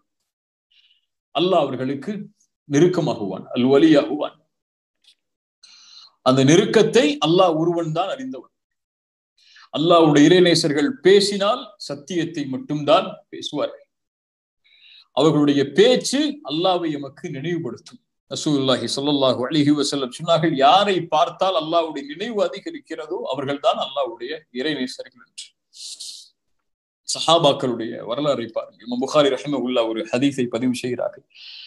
அல்லாஹ் அவர்களுக்கு நெருக்கமாகுவான் அல் வலியாகுவான் அந்த நெருக்கத்தை அல்லாஹ் ஒருவன் தான் அறிந்தவன் அல்லாஹ்வுடைய இறைநேசர்கள் பேசினால் சத்தியத்தை மட்டும்தான் பேசுவார்கள் அவர்களுடைய பேச்சு அல்லாவை எமக்கு நினைவுபடுத்தும் ரசூலுல்லாஹி ஸல்லல்லாஹு அலைஹி வஸல்லம் சொன்னார்கள் யாரை பார்த்தால் அல்லாஹ்வுடைய நினைவு அதிகரிக்கிறதோ அவர்கள் தான் அல்லாஹ்வுடைய இறைநேசர்கள் என்று சஹாபாக்களுடைய வரலாறை பாருங்கள் இமாம் புகாரி ரஹிமஹுல்லா ஒரு ஹதீஸை பதிவு செய்கிறார்கள்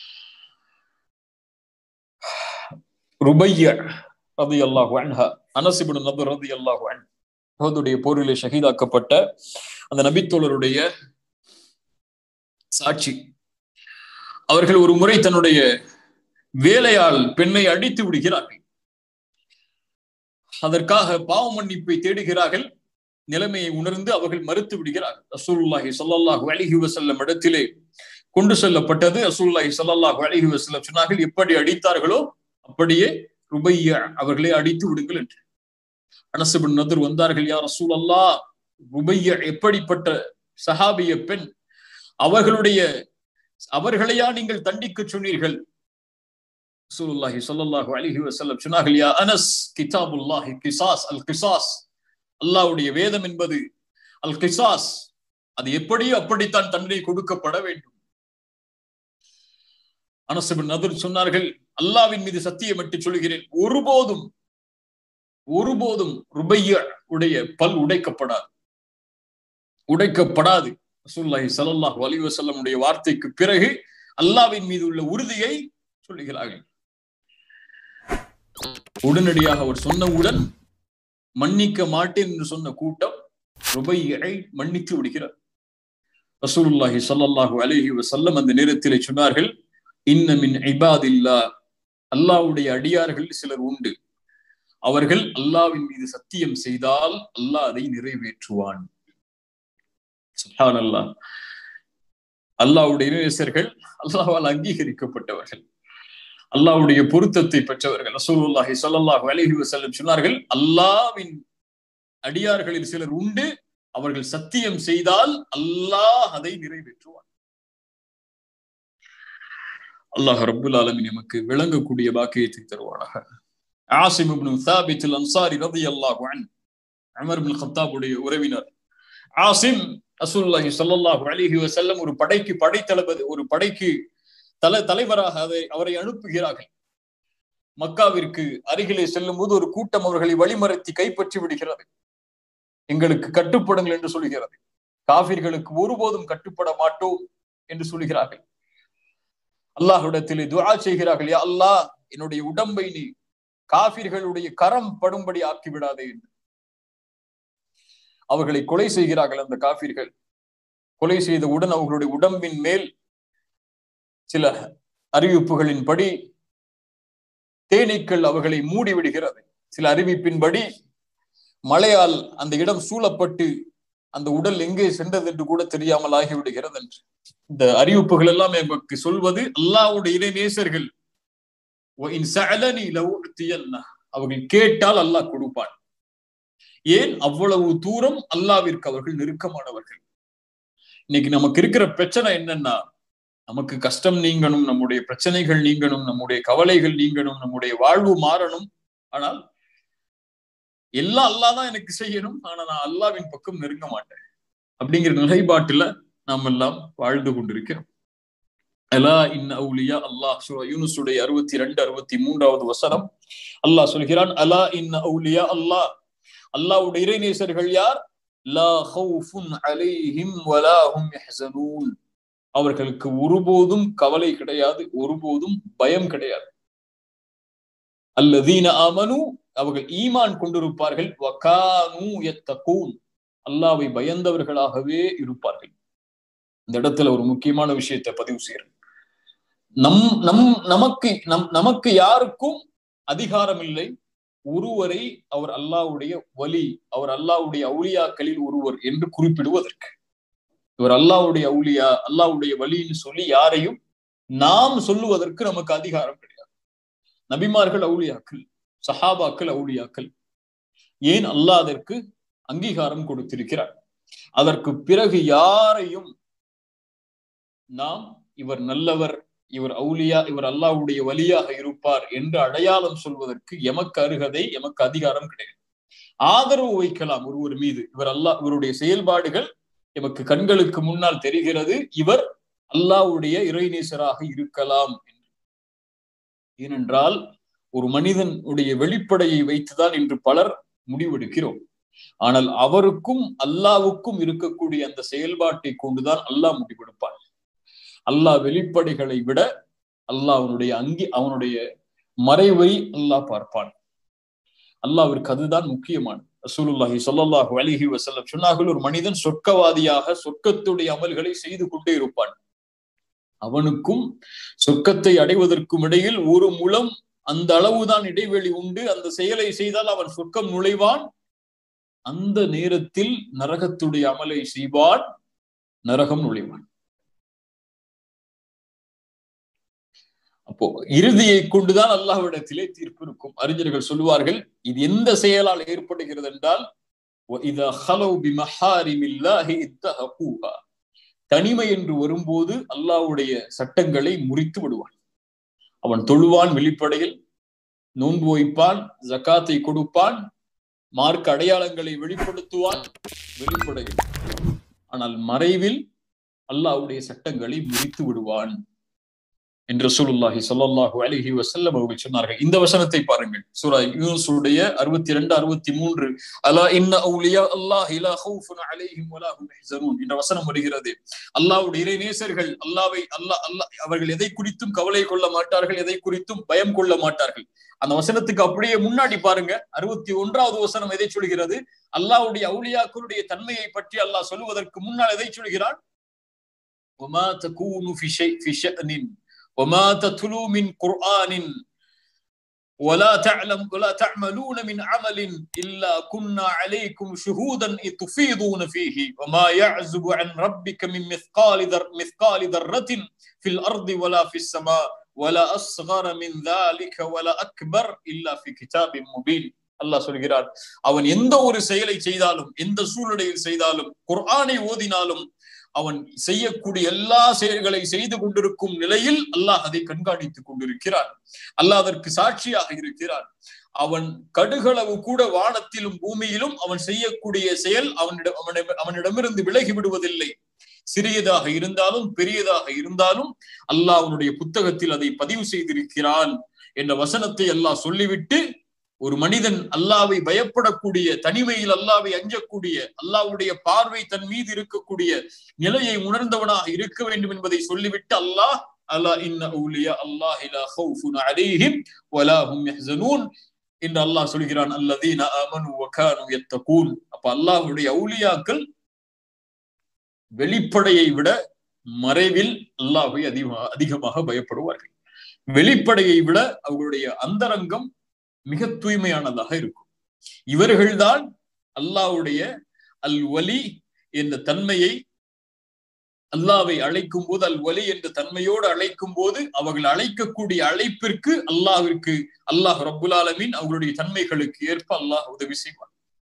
ருபைய ரதி அல்லாஹு அன்ஹா அனசிபுன் நபர் ரதி அல்லாஹு அன் உஹதுடைய போரிலே ஷஹீதாக்கப்பட்ட அந்த நபித்தோழருடைய சாட்சி அவர்கள் ஒரு முறை தன்னுடைய வேலையால் பெண்ணை அடித்து விடுகிறார்கள் அதற்காக பாவ மன்னிப்பை தேடுகிறார்கள் நிலைமையை உணர்ந்து அவர்கள் மறுத்து விடுகிறார்கள் ரசூலுல்லாஹி ஸல்லல்லாஹு அலைஹி வஸல்லம் இடத்திலே கொண்டு செல்லப்பட்டது ரசூலுல்லாஹி ஸல்லல்லாஹு அலைஹி வஸல்லம் சொன்னார்கள் எப்படி அடித்தார்களோ அப்படியே ருபையா அவர்களை அடித்து விடுங்கள் என்று அனசுபின் நதர் வந்தார்கள் யார் ரசூல் அல்லா ருபையா எப்படிப்பட்ட சஹாபிய பெண் அவர்களுடைய அவர்களையா நீங்கள் தண்டிக்க சொன்னீர்கள் ரசூலுல்லாஹி ஸல்லல்லாஹு அலைஹி வஸல்லம் சொன்னார்கள் யா அனஸ் கிதாபுல்லாஹி கிசாஸ் அல் கிசாஸ் அல்லாஹ்வுடைய வேதம் என்பது அல் கிசாஸ் அது எப்படியோ அப்படித்தான் தண்டனை கொடுக்கப்பட வேண்டும் அனசுபின் நதர் சொன்னார்கள் அல்லாவின் மீது சத்தியமிட்டு சொல்கிறேன் ஒருபோதும் ஒருபோதும் ருபைய உடைய பல் உடைக்கப்படாது உடைக்கப்படாது ரசூல்லாஹி ஸல்லல்லாஹு அலைஹி வஸல்லமுடைய வார்த்தைக்கு பிறகு அல்லாவின் மீது உள்ள உறுதியை சொல்லுகிறார்கள் உடனடியாக அவர் சொன்னவுடன் மன்னிக்க மாட்டேன் என்று சொன்ன கூட்டம் ருபையை மன்னித்து விடுகிறார் ரசூலுல்லாஹி ஸல்லல்லாஹு அலைஹி வஸல்லம் அந்த நேரத்திலே சொன்னார்கள் இன்ன மின் இபாதில்லா அல்லாஹ்வுடைய அடியார்கள் சிலர் உண்டு அவர்கள் அல்லாவின் மீது சத்தியம் செய்தால் அல்லாஹ் அதை நிறைவேற்றுவான் சுஹான் அல்லாஹ் அல்லாஹ்வுடைய இணையர்கள் அல்லாஹ்வால் அங்கீகரிக்கப்பட்டவர்கள் அல்லாஹ்வுடைய பொருத்தத்தை பெற்றவர்கள் ரசூலுல்லாஹி ஸல்லல்லாஹு அலைஹி வஸல்லம் சொன்னார்கள் அல்லாஹ்வின் அடியார்களில் சிலர் உண்டு அவர்கள் சத்தியம் செய்தால் அல்லாஹ் அதை நிறைவேற்றுவான் அல்லாஹ் ரப்புல் ஆலமின் நமக்கு விளங்கக்கூடிய பாக்கியத்தை தருவானாக ஆசிம் இப்னு சாபித் அல் அன்சாரி ரலியல்லாஹு அன்ஹு உமர் இப்னு கத்தாபுடைய உறவினர் ஆசிம் ரசூலுல்லாஹி ஸல்லல்லாஹு அலைஹி வஸல்லம் ஒரு படைக்கு படைத்தளபதி ஒரு படைக்கு தல தலைவராக அதை அவரை அனுப்புகிறார்கள் மக்காவிற்கு அருகிலே செல்லும் போது ஒரு கூட்டம் அவர்களை வழிமறைத்து கைப்பற்றி விடுகிறது எங்களுக்கு கட்டுப்படுங்கள் என்று சொல்கிறது காபிர்களுக்கு ஒருபோதும் கட்டுப்பட மாட்டோம் என்று சொல்கிறார்கள் அல்லாஹ்விடத்திலே துஆ செய்கிறார்கள் யா அல்லாஹ் என்னுடைய உடம்பை நீ காபிர்களுடைய கரம் படும்படி ஆக்கிவிடாதே என்று அவர்களை கொலை செய்கிறார்கள் அந்த காபிர்கள் கொலை செய்தவுடன் அவர்களுடைய உடம்பின் மேல் சில அறிவிப்புகளின்படி தேனீக்கள் அவர்களை மூடி விடுகிறது சில அறிவிப்பின்படி மழையால் அந்த இடம் சூழப்பட்டு அந்த உடல் எங்கே சென்றது என்று கூட தெரியாமல் ஆகிவிடுகிறது என்று இந்த அறிவிப்புகள் எல்லாம் எமக்கு சொல்வது அல்லாவுடைய இறை நேசர்கள் அவர்கள் கேட்டால் அல்லாஹ் கொடுப்பான் ஏன் அவ்வளவு தூரம் அல்லாவிற்கு அவர்கள் நெருக்கமானவர்கள் இன்னைக்கு நமக்கு இருக்கிற பிரச்சனை என்னன்னா நமக்கு கஷ்டம் நீங்கணும் நம்முடைய பிரச்சனைகள் நீங்கணும் நம்முடைய கவலைகள் நீங்கணும் நம்முடைய வாழ்வு மாறணும் ஆனால் எல்லாம் அல்லாதான் எனக்கு செய்யணும் ஆனா நான் அல்லாவின் பக்கம் நெருங்க மாட்டேன் அப்படிங்கிற நிலைப்பாட்டுல நாம் எல்லாம் வாழ்ந்து கொண்டிருக்கிறோம் அலா இன் அவுலியா அல்லாஹ் யூனுசுடைய அறுபத்தி ரெண்டு அறுபத்தி மூன்றாவது வசனம் அல்லாஹ் சொல்கிறான் அலா இன் அவுலியா அல்லாஹ் அல்லாஹ்வுடைய இறைநேசர்கள் யார் லா ஹவுஃபுன் அலைஹிம் வலா ஹும் யஹ்ஸனூன் அவர்களுக்கு ஒருபோதும் கவலை கிடையாது ஒருபோதும் பயம் கிடையாது அல்லதீன ஆமனு அவர்கள் ஈமான் கொண்டிருப்பார்கள் வகானு யத்தகூன் அல்லாவை பயந்தவர்களாகவே இருப்பார்கள் இந்த இடத்துல ஒரு முக்கியமான விஷயத்தை பதிவு செய்யறேன் நம் நம் நமக்கு நம் நமக்கு யாருக்கும் அதிகாரம் இல்லை ஒருவரை அவர் அல்லாவுடைய வலி அவர் அல்லாவுடைய அவுளியாக்களில் ஒருவர் என்று குறிப்பிடுவதற்கு இவர் அல்லாவுடைய அவுளியா அல்லாவுடைய வலின்னு சொல்லி யாரையும் நாம் சொல்லுவதற்கு நமக்கு அதிகாரம் கிடையாது நபிமார்கள் அவுளியாக்கள் சஹாபாக்கள் அவுளியாக்கள் ஏன் அல்லாஹ் அதற்கு அங்கீகாரம் கொடுத்திருக்கிறார் அதற்கு பிறகு யாரையும் நாம் இவர் நல்லவர் இவர் அவுலியா இவர் அல்லாஹ்வுடைய வலியாக இருப்பார் என்று அடையாளம் சொல்வதற்கு எமக்கு அருகதை எமக்கு அதிகாரம் கிடையாது ஆதரவு வைக்கலாம் ஒருவர் மீது இவர் அல்லாஹ் இவருடைய செயல்பாடுகள் எமக்கு கண்களுக்கு முன்னால் தெரிகிறது இவர் அல்லாஹ்வுடைய இறைநேசராக இருக்கலாம் என்று ஏனென்றால் ஒரு மனிதனுடைய வெளிப்படையை வைத்துதான் இன்று பலர் முடிவெடுக்கிறோம் ஆனால் அவருக்கும் அல்லாவுக்கும் இருக்கக்கூடிய அந்த செயல்பாட்டை கொண்டுதான் அல்லாஹ் முடிவெடுப்பான் அல்லாஹ் வெளிப்படைகளை விட அல்லாஹ் அவனுடைய அங்கி அவனுடைய மறைவை அல்லாஹ் பார்ப்பான் அல்லாவிற்கு அதுதான் முக்கியமானது ரசூலுல்லாஹி ஸல்லல்லாஹு அலைஹி வஸல்லம் சொன்னார்கள் ஒரு மனிதன் சொர்க்கவாதியாக சொர்க்கத்துடைய அமல்களை செய்து கொண்டே இருப்பான் அவனுக்கும் சொர்க்கத்தை அடைவதற்கும் இடையில் ஒரு முலம் அந்த அளவுதான் இடைவெளி உண்டு அந்த செயலை செய்தால் அவன் சொர்க்கம் நுழைவான் அந்த நேரத்தில் நரகத்துடைய அமலை செய்வான் நரகம் நுழைவான் அப்போ இறுதியை கொண்டுதான் அல்லாஹ்விடத்திலே தீர்ப்பு இருக்கும் அறிஞர்கள் சொல்லுவார்கள் இது எந்த செயலால் ஏற்படுகிறது என்றால் தனிமை என்று வரும்போது அல்லாஹ்வுடைய சட்டங்களை முறித்து விடுவான் அவன் தொழுவான் வெளிப்படையில் நோன்பு வைப்பான் ஜக்காத்தை கொடுப்பான் மார்க்க அடையாளங்களை வெளிப்படுத்துவான் வெளிப்படையில் ஆனால் மறைவில் அல்லாஹ்வுடைய சட்டங்களை முறித்து விடுவான் என்று ரசூலுல்லாஹி ஸல்லல்லாஹு அலைஹி வஸல்லம் அவர்கள் சொன்னார்கள் இந்த வசனத்தை பாருங்கள் சூரா யூனுஸுடைய 62 63 அலா இன்ன அவுலியா அல்லாஹ் லா ஹவுஃபுன் அலைஹிம் வலா ஹும் யஹ்சனூன் என்ற வசனம் வருகிறது அல்லாஹ்வுடைய இறைநேசர்கள் அல்லாஹ்வை அல்லாஹ் அல்லாஹ் அவர்கள் எதை குறித்தும் கவலை கொள்ள மாட்டார்கள் எதை குறித்தும் பயம் கொள்ள மாட்டார்கள் அந்த வசனத்துக்கு அப்படியே முன்னாடி பாருங்க அறுபத்தி ஒன்றாவது வசனம் எதை சொல்கிறது அல்லாஹ்வுடைய அவுலியாக்களுடைய தன்மையை பற்றி அல்லாஹ் சொல்லுவதற்கு முன்னால் எதை சொல்கிறான் وما تكون في شيء في شأن وما تتلو من قرآن ولا تعلم ولا تعملون من عمل إلا كنا عليكم شهودا إذ تفيضون فيه وما يعزب عن ربك من مثقال ذر مثقال ذرة في الأرض ولا في السماء ولا أصغر من ذلك ولا أكبر إلا في كتاب مبين அல்லாஹ் சொல்கிறார் அவன் எந்த ஒரு செயலை செய்தாலும் எந்த சூழ்நிலையில் செய்தாலும் குர்ஆனை ஓதினாலும் அவன் செய்யக்கூடிய எல்லா செயல்களை செய்து கொண்டிருக்கும் நிலையில் அல்லாஹ் அதை கண்காணித்துக் கொண்டிருக்கிறான் அல்லாஹ் அதற்கு சாட்சியாக இருக்கிறான் அவன் கடுகளவு கூட வானத்திலும் பூமியிலும் அவன் செய்யக்கூடிய செயல் அவனிடம் அவனிடம் அவனிடமிருந்து விலகி விடுவதில்லை சிறியதாக இருந்தாலும் பெரியதாக இருந்தாலும் அல்லாஹ் அவனுடைய புத்தகத்தில் அதை பதிவு செய்திருக்கிறான் என்ற வசனத்தை அல்லாஹ் சொல்லிவிட்டு ஒரு மனிதன் அல்லாவை பயப்படக்கூடிய தனிமையில் அல்லாவை அஞ்சக்கூடிய அல்லாவுடைய பார்வை தன் மீது இருக்கக்கூடிய நிலையை உணர்ந்தவனாக இருக்க வேண்டும் என்பதை சொல்லிவிட்டு அல்லாஹ் அலா இன்ன ஊலியா அல்லாஹ் லா ஹவுஃபுன் அலைஹிம் வலா ஹும் யஹ்சனூன் என்று அல்லாஹ் சொல்கிறான் அல்லதீன ஆமனு வ கானு யத்தகூன் அப்ப அல்லாஹ்வுடைய அவுலியாக்கள் வெளிப்படையை விட மறைவில் அல்லாஹ்வை அதிகமாக அதிகமாக பயப்படுவார்கள் வெளிப்படையை விட அவர்களுடைய அந்தரங்கம் மிக தூய்மையானதாக இருக்கும் இவர்கள்தான் அல்லாவுடைய அல் வலி என்ற தன்மையை அல்லாவை அழைக்கும் போது அல் வலி என்ற தன்மையோடு அழைக்கும் போது அவர்கள் அழைக்கக்கூடிய அழைப்பிற்கு அல்லாவிற்கு அல்லாஹ் ரப்புல் ஆலமீன் அவர்களுடைய தன்மைகளுக்கு ஏற்ப அல்லாஹ் உதவி செய்வான்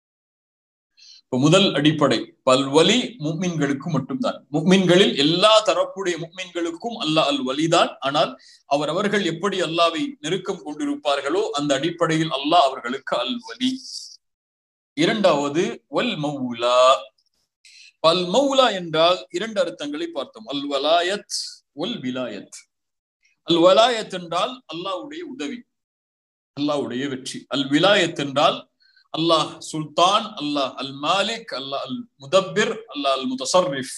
இப்ப முதல் அடிப்படை பல்வலி முக்மின்களுக்கு மட்டும்தான் முக்மின்களில் எல்லா தரப்புடைய முக்மின்களுக்கும் அல்லாஹ் அல் வலிதான் ஆனால் அவர் அவர்கள் எப்படி அல்லாவை நெருக்கம் கொண்டிருப்பார்களோ அந்த அடிப்படையில் அல்லாஹ் அவர்களுக்கு அல் வலி இரண்டாவது வல் மௌலா பல் மௌலா என்றால் இரண்டு அர்த்தங்களை பார்த்தோம் அல் வலாயத் ஒல் விலாயத் அல் வலாயத் என்றால் அல்லாவுடைய உதவி அல்லாவுடைய வெற்றி அல் விலாயத் என்றால் அல்லாஹ் சுல்தான் அல்லாஹ் அல் மாலிக் அல்லாஹ் அல் முதப்பிர் அல்லாஹ் அல் முத்தசர்ரிஃப்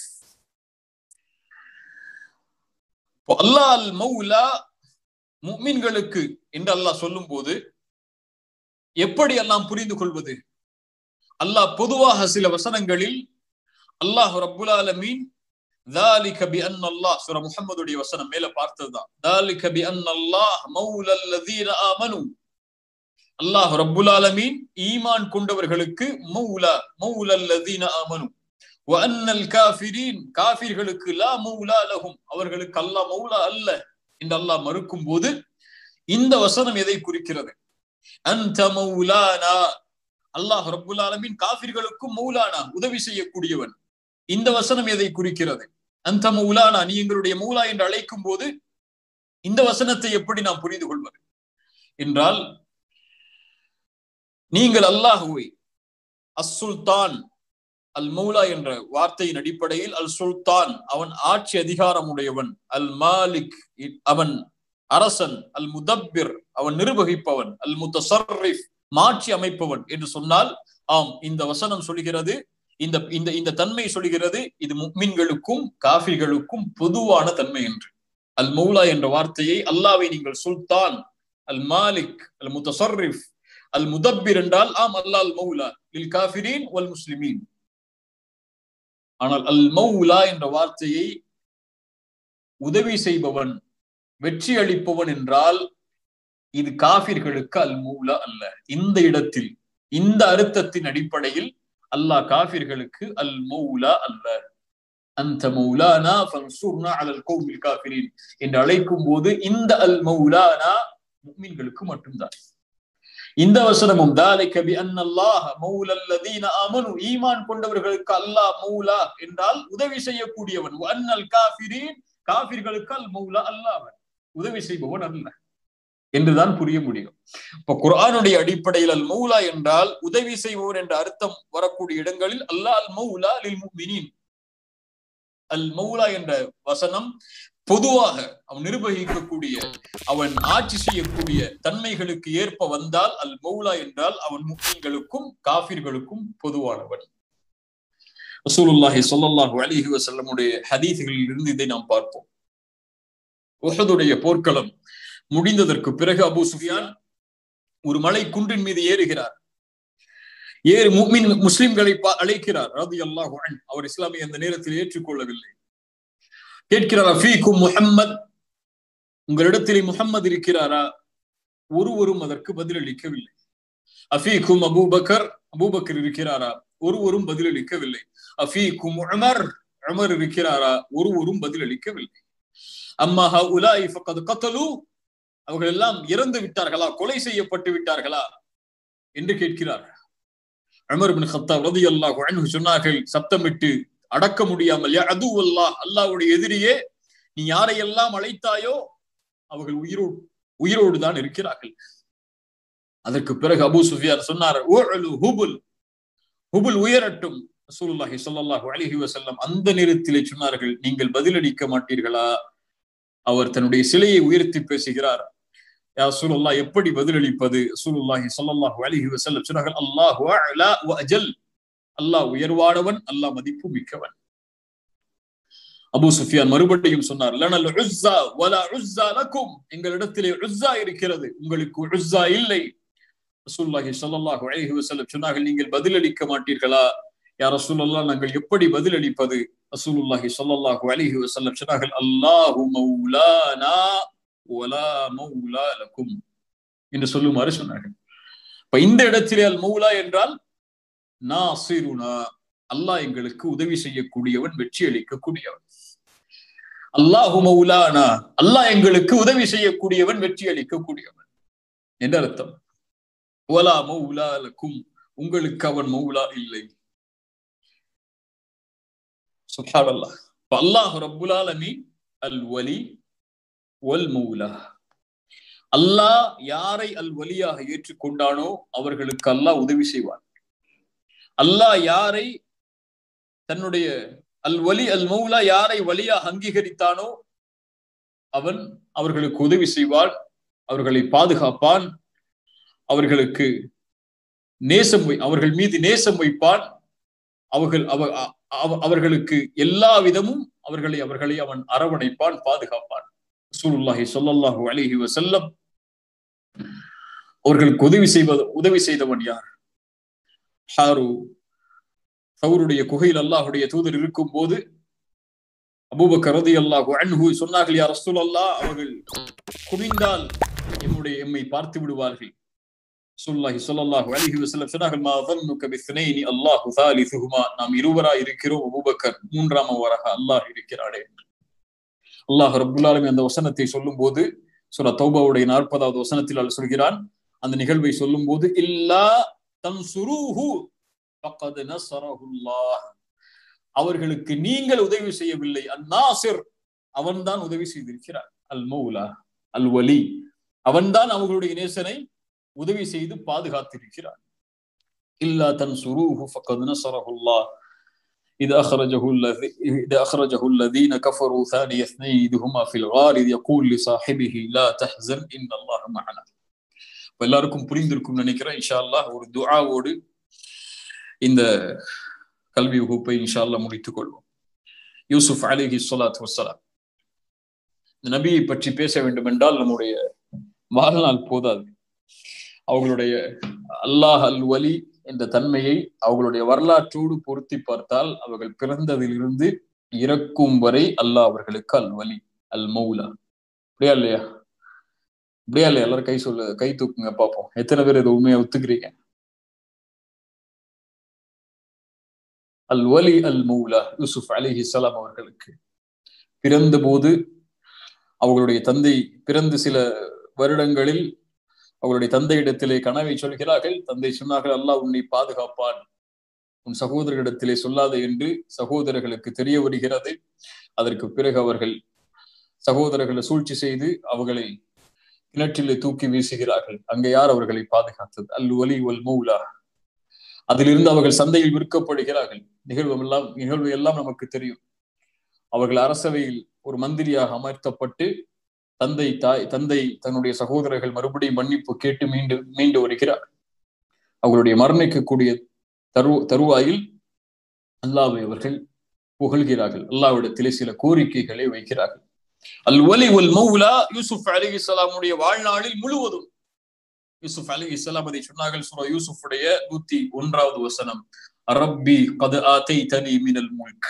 அல்லாஹ் அல் மௌலா முக்மின்களுக்கு என்று அல்லாஹ் சொல்லும் போது எப்படி எல்லாம் புரிந்து கொள்வது அல்லாஹ் பொதுவாக சில வசனங்களில் அல்லாஹ் ரப்புல் ஆலமீன் ذلك بأن الله سورة محمد உடைய வசனம் மேல பார்த்ததுதான் ذلك بأن الله مولى الذين آمنوا அல்லாஹ் ரப்புல் ஆலமீன் ஈமான் கொண்டவர்களுக்கு மௌலா மௌலா அல்லதீன ஆமனு وأن الكافرين காஃபிர்களுக்கு லா மௌலா லஹும் அவர்களுக்கு அல்லாஹ் மௌலா அல்ல என்று அல்லாஹ் மறுக்கும் போது இந்த வசனம் எதை குறிக்கிறது அந்த மௌலானா அல்லாஹ் ரப்புல் ஆலமீன் காஃபிர்களுக்கும் மௌலானா உதவி செய்யக்கூடியவன் இந்த வசனம் எதை குறிக்கிறது அந்த மௌலானா நீ எங்களுடைய மௌலா என்று அழைக்கும் போது இந்த வசனத்தை எப்படி நாம் புரிந்து கொள்வது என்றால் நீங்கள் அல்லாஹுவை அஸ் சுல்தான் அல் மௌலா என்ற வார்த்தையின் அடிப்படையில் அல் சுல்தான் அவன் ஆட்சி அதிகாரம் உடையவன் அல் மாலிக் அவன் அரசன் அல் முதப்பிர் அவன் நிர்வகிப்பவன் அல் முத்தசர்ரிஃப் மாற்றி அமைப்பவன் என்று சொன்னால் ஆம் இந்த வசனம் சொல்கிறது இந்த இந்த இந்த தன்மை சொல்கிறது இது முக்மின்களுக்கும் காஃபிர்களுக்கும் பொதுவான தன்மை என்று அல் மௌலா என்ற வார்த்தையை அல்லாவை நீங்கள் சுல்தான் அல் மாலிக் அல் முத்தசர்ரிஃப் அல் முதப்பிர் என்றால் ஆம் அல்லா அல் மௌலா இல் காஃபிரீன் வல் முஸ்லிமீன் ஆனால் அல் மௌலா என்ற வார்த்தையை உதவி செய்பவன் வெற்றி அளிப்பவன் என்றால் இது காபிர்களுக்கு அல் மௌலா அல்ல இந்த இடத்தில் இந்த அர்த்தத்தின் அடிப்படையில் அல்லாஹ் காபிர்களுக்கு அல் மௌலா அல்ல அந்த மௌலானா ஃபன்சூர்னா அலல் கௌமில் காஃபிரின் என்று அழைக்கும் போது இந்த அல் மௌலானா முக்மின்களுக்கு மட்டும்தான் இந்த வசனமும் தாலிக பி அன்னல்லாஹ மௌலல்லதீன ஆமனு ஈமான் கொண்டவர்களுக்கு அல்லாஹ் மௌலா என்றால் உதவி செய்யக்கூடியவன் அன்னல் காஃபிரீன் காஃபிர்களுக்கு அல் மௌலா அல்லாஹ் உதவி செய்பவன் அல்ல என்றுதான் புரிய முடியும் இப்ப குரானுடைய அடிப்படையில் அல் மௌலா என்றால் உதவி செய்பவன் என்ற அர்த்தம் வரக்கூடிய இடங்களில் அல்லாஹ் அல் மௌலா லில் முஃமினீன் அல் மௌலா என்ற வசனம் பொதுவாக அவன் நிர்வகிக்கக்கூடிய அவன் ஆட்சி செய்யக்கூடிய தன்மைகளுக்கு ஏற்ப வந்தால் அல் மௌலா என்றால் அவன் முக்கியங்களுக்கும் காபிர்களுக்கும் பொதுவானவன் ரசூலுல்லாஹி சொல்லல்லாஹு அலிஹி வசல்லமுடைய ஹதீஸ்களில் இருந்து இதை நாம் பார்ப்போம் உஹதுடைய போர்க்களம் முடிந்ததற்கு பிறகு அபு சுஃபியான் ஒரு மலை குன்றின் மீது ஏறுகிறார் ஏறு முக்மின் முஸ்லிம்களை அழைக்கிறார் ரதி அல்லாஹு அவர் இஸ்லாமிய அந்த நேரத்தில் ஏற்றுக்கொள்ளவில்லை கேட்கிறார் அஃபீக்கும் முஹம்மத் உங்களிடத்திலே முகம்மது இருக்கிறாரா ஒருவரும் அதற்கு பதிலளிக்கவில்லை அஃபீக்கும் அபூபக்கர் அபூபக்கர் இருக்கிறாரா ஒருவரும் பதிலளிக்கவில்லை அஃபீக்கும் உமர் உமர் இருக்கிறாரா ஒருவரும் பதிலளிக்கவில்லை அம்மா உலாய் ஃபக்கத் கத்தலு அவர்கள் எல்லாம் இறந்து விட்டார்களா கொலை செய்யப்பட்டு விட்டார்களா என்று கேட்கிறார் அமர் பின் ஹத்தாப் ரதி அல்லாஹ் சொன்னார்கள் சத்தமிட்டு அடக்க முடியாமல் அது அல்லாஹ் அல்லாவுடைய எதிரியே நீ யாரையெல்லாம் அழைத்தாயோ அவர்கள் உயிரோடு உயிரோடு தான் இருக்கிறார்கள் அதற்கு பிறகு அபு சுஃபியார் சொன்னார் ஹுபுல் ஹுபுல் உயரட்டும் ரசூலுல்லாஹி ஸல்லல்லாஹு அலைஹி வஸல்லம் அந்த நேரத்திலே சொன்னார்கள் நீங்கள் பதிலளிக்க மாட்டீர்களா அவர் தன்னுடைய சிலையை உயர்த்தி பேசுகிறார் யா ரசூலுல்லா எப்படி பதிலளிப்பது ரசூலுல்லாஹி ஸல்லல்லாஹு அலைஹி வஸல்லம் சொன்னார்கள் அல்லாஹு அலா வ அஜல் அல்லாஹ் உயர்வானவன் அல்லாஹ் மதிப்பு மிக்கவன் அபு சுஃபியான் மறுபடியும் சொன்னார் லனல் உஸ்ஸா வலா உஸ்ஸா லக்கும் எங்களிடத்திலே உஸ்ஸா இருக்கிறது உங்களுக்கு உஸ்ஸா இல்லை ரசூலுல்லாஹி ஸல்லல்லாஹு அலைஹி வஸல்லம் சொன்னார்கள் நீங்கள் பதிலளிக்க மாட்டீர்களா யா ரசூலுல்லாஹ் நாங்கள் எப்படி பதிலளிப்பது ரசூலுல்லாஹி ஸல்லல்லாஹு அலைஹி வஸல்லம் சொன்னார்கள் அல்லாஹு மௌலானா வலா மௌலா லக்கும் என்று சொல்லுமாறு சொன்னார்கள் இப்ப இந்த இடத்திலே அல் மௌலா என்றால் நாசிருனா அல்லாஹ் எங்களுக்கு உதவி செய்யக்கூடியவன் வெற்றி அளிக்கக்கூடியவன் அல்லாஹு மௌலானா அல்லாஹ் எங்களுக்கு உதவி செய்யக்கூடியவன் வெற்றி அளிக்கக்கூடியவன் என்ற அர்த்தம் ஒலா மௌலா லக்கும் உங்களுக்கு அவன் மௌலா இல்லை சுஹான் அல்லாஹ் அல்லாஹ் ரப்புல் ஆலமீன் அல் வலி வல் மௌலா அல்லாஹ் யாரை அல் வலியாக ஏற்றுக்கொண்டானோ அவர்களுக்கு அல்லாஹ் உதவி செய்வான் அல்லாஹ் யாரை தன்னுடைய அல் வலி அல் மௌலா யாரை வலியாக அங்கீகரித்தானோ அவன் அவர்களுக்கு உதவி செய்வான் அவர்களை பாதுகாப்பான் அவர்களுக்கு நேசம் வை அவர்கள் மீது நேசம் வைப்பான் அவர்கள் அவ அவர்களுக்கு எல்லா விதமும் அவர்களை அவர்களை அவன் அரவணைப்பான் பாதுகாப்பான் ரசூலுல்லாஹி ஸல்லல்லாஹு அலைஹி வஸல்லம் அவர்களுக்கு உதவி செய்வது உதவி செய்தவன் யார் ஹாரு சவுருடைய குகையில் அல்லாஹுடைய தூதர் இருக்கும் போது அபூபக்கர் ரதி அல்லாஹு அன்ஹு சொன்னார்கள் யார் ரசூல் அல்லாஹ் அவர்கள் குனிந்தால் எம்முடைய எம்மை பார்த்து விடுவார்கள் சுல்லாஹி சொல்லல்லாஹு அலிஹி வஸல்லம் சொன்னார்கள் மா ظنك باثنين الله ثالثهما நாம் இருவரா இருக்கிறோம் அபூபக்கர் மூன்றாம் வரக அல்லாஹ் இருக்கிறாரே அல்லாஹ் ரப்புல் ஆலமீன் அந்த வசனத்தை சொல்லும்போது சூரா தௌபாவுடைய நாற்பதாவது வசனத்தில் அவர் சொல்கிறான் அந்த நிகழ்வை சொல்லும் போது இல்லா தன்சுரூஹு ஃபக்கத் நஸரஹுல்லாஹ் அவர்களுக்கு நீங்கள் உதவி செய்யவில்லை அந்நாசிர் அவன்தான் உதவி செய்திருக்கிறார் அல் மௌலா அல் வலி அவன்தான் அவர்களுடைய நேசனை உதவி செய்து பாதுகாத்திருக்கிறான் இல்லா தன் சுரூஹு ஃபக்கத் நஸரஹுல்லாஹ் إذ أخرجه الذي إذا أخرجه الذين كفروا ثاني اثنين إذ هما في الغار إذ يقول لصاحبه لا تحزن إن الله معنا எல்லாருக்கும் புரிந்திருக்கும் நினைக்கிறேன் இன்ஷா அல்லாஹ் ஒரு துஆவோடு இந்த கல்வி வகுப்பை இன்ஷா அல்லாஹ் முடித்துக் கொள்வோம் யூசுப் அலிஹி சொலாத் வசலாம் இந்த நபியை பற்றி பேச வேண்டும் என்றால் நம்முடைய வாழ்நாள் போதாது அவர்களுடைய அல்லாஹ் அல் வலி என்ற தன்மையை அவர்களுடைய வரலாற்றோடு பொருத்தி பார்த்தால் அவர்கள் பிறந்ததிலிருந்து இறக்கும் வரை அல்லாஹ் அவர்களுக்கு அல் வலி அல் மௌலா அப்படியா இல்லையா அப்படியா இல்லையா எல்லாரும் கை சொல்லு கை தூக்குங்க பார்ப்போம் எத்தனை பேர் இதை உண்மையா ஒத்துக்கிறீங்க அல் வலி அல் மௌலா யூசுப் அலிஹி சலாம் அவர்களுக்கு பிறந்த போது அவர்களுடைய தந்தை பிறந்து சில வருடங்களில் அவர்களுடைய தந்தையிடத்திலே கனவை சொல்கிறார்கள் தந்தை சொன்னார்கள் அல்லாஹ் உன்னை பாதுகாப்பான் உன் சகோதரரிடத்திலே சொல்லாத என்று சகோதரர்களுக்கு தெரிய வருகிறது அதற்கு பிறகு அவர்கள் சகோதரர்களை சூழ்ச்சி செய்து அவர்களை கிணற்றிலே தூக்கி வீசுகிறார்கள் அங்கே யார் அவர்களை பாதுகாத்தது அல் ஒலி ஒல் மௌலா அதிலிருந்து அவர்கள் சந்தையில் விற்கப்படுகிறார்கள் நிகழ்வு எல்லாம் நிகழ்வு எல்லாம் நமக்கு தெரியும் அவர்கள் அரசவையில் ஒரு மந்திரியாக அமர்த்தப்பட்டு தந்தை தாய் தந்தை தன்னுடைய சகோதரர்கள் மறுபடியும் மன்னிப்பு கேட்டு மீண்டு மீண்டு வருகிறார் அவர்களுடைய மரணிக்கக்கூடிய தரு தருவாயில் அல்லாவை அவர்கள் புகழ்கிறார்கள் அல்லாவிடத்திலே சில கோரிக்கைகளை வைக்கிறார்கள் அல் ஒலி ஒல் மௌலா யூசுப் அலி இஸ்லாமுடைய வாழ்நாளில் முழுவதும் யூசுப் அலி இஸ்லாம் அதை சொன்னார்கள் சுரா யூசுஃபுடைய நூத்தி ஒன்றாவது வசனம் ரப்பி கது ஆத்தை தனி மினல் முல்க்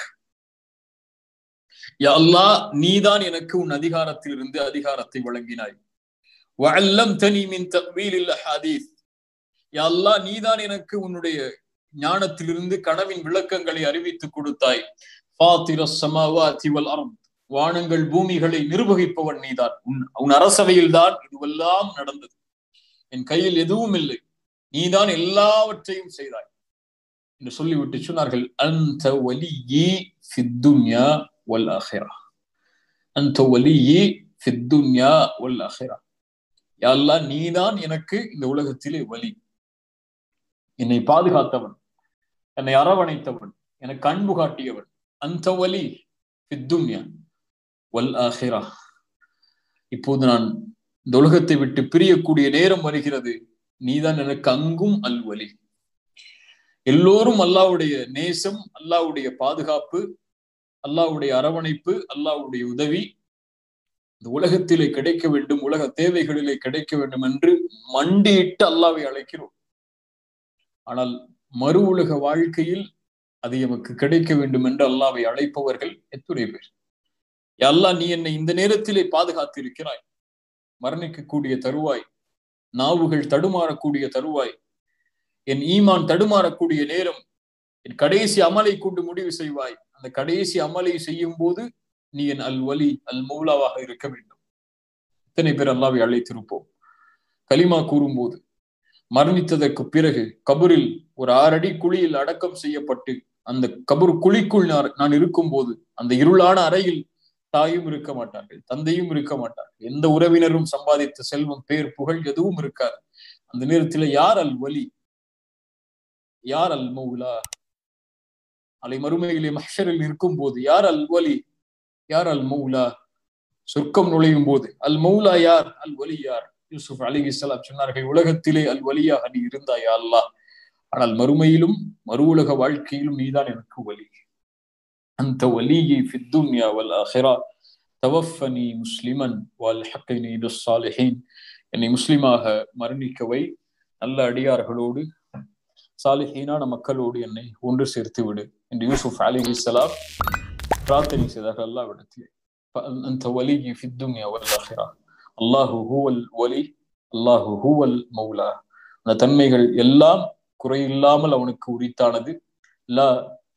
யா அல்லா நீதான் எனக்கு உன் அதிகாரத்திலிருந்து அதிகாரத்தை வழங்கினாய் வஅல்லம் தனி மின் தக்வீலில் ஹதீஸ் யா அல்லா நீதான் எனக்கு உன்னுடைய ஞானத்திலிருந்து கனவின் விளக்கங்களை அறிவித்து கொடுத்தாய் ஃபாத்திர சமாவாதி வல் அர்த் வானங்கள் பூமிகளை நிர்வகிப்பவன் நீதான் உன் உன் அரசவையில் தான் இதுவெல்லாம் நடந்தது என் கையில் எதுவும் இல்லை நீதான் எல்லாவற்றையும் செய்தாய் என்று சொல்லிவிட்டு சொன்னார்கள் அந்த வலியி ஃபித்துன்யா வல் ஆஹிரா அந்த வலியி ஃபித்துன்யா வல் ஆஹிரா யாழ்லா நீதான் எனக்கு இந்த உலகத்திலே வலி என்னை பாதுகாத்தவன் என்னை அரவணைத்தவன் எனக்கு அன்பு காட்டியவன் அந்த வலி ஃபித்துன்யா வல் ஆஹிரா இப்போது நான் இந்த உலகத்தை விட்டு பிரியக்கூடிய நேரம் வருகிறது நீதான் எனக்கு அங்கும் அல்வலி எல்லோரும் அல்லாவுடைய நேசம் அல்லாவுடைய பாதுகாப்பு அல்லாவுடைய அரவணைப்பு அல்லாவுடைய உதவி இந்த உலகத்திலே கிடைக்க வேண்டும் உலக தேவைகளிலே கிடைக்க வேண்டும் என்று மண்டியிட்டு அல்லாவை அழைக்கிறோம் ஆனால் மறு உலக வாழ்க்கையில் அது எமக்கு கிடைக்க வேண்டும் என்று அல்லாவை அழைப்பவர்கள் எத்துணை பேர் அல்லா நீ என்னை இந்த நேரத்திலே பாதுகாத்து இருக்கிறாய் மரணிக்கக்கூடிய தருவாய் நாவுகள் தடுமாறக்கூடிய தருவாய் என் ஈமான் தடுமாறக்கூடிய நேரம் என் கடைசி அமலை கொண்டு முடிவு செய்வாய் அந்த கடைசி அமலை செய்யும் போது நீ என் அல் வலி அல் மௌலாவாக இருக்க வேண்டும் இத்தனை பேர் அல்லாவை அழைத்திருப்போம் கலிமா கூறும்போது மரணித்ததற்கு பிறகு கபரில் ஒரு ஆறடி குழியில் அடக்கம் செய்யப்பட்டு அந்த கபர் குழிக்குள் நான் இருக்கும் போது அந்த இருளான அறையில் தாயும் இருக்க மாட்டார்கள் தந்தையும் இருக்க மாட்டார்கள் எந்த உறவினரும் சம்பாதித்த செல்வம் பேர் புகழ் எதுவும் இருக்காது அந்த நேரத்தில் யார் அல் வலி யார் அல் மௌலா அலை மறுமையிலே மஹரில் இருக்கும் போது யார் அல் வலி யார் அல் மௌலா சொர்க்கம் நுழையும் போது அல் மௌலா யார் அல் வலி யார் யூசுப் அலி இஸ்லாம் சொன்னார்கள் உலகத்திலே அல் வலியாக நீ இருந்தாயா அல்லாஹ் ஆனால் மறுமையிலும் மறு உலக வாழ்க்கையிலும் நீதான் எனக்கு வலி أنت ولي في الدنيا والآخرة توفني مسلما والحقني بالصالحين என்னை முஸ்லிமாக மரணிக்கவை நல்ல அடியார்களோடு சாலிஹீனான மக்களோடு என்னை ஒன்று சேர்த்து விடு என்று யூசுப் அலி இஸ்லாம் பிரார்த்தனை செய்தார்கள் அல்லாவிடத்திலே அந்த வலியை في الدنيا والآخرة الله هو الولي الله هو المولى அந்த தன்மைகள் எல்லாம் குறையில்லாமல் அவனுக்கு உரித்தானது லா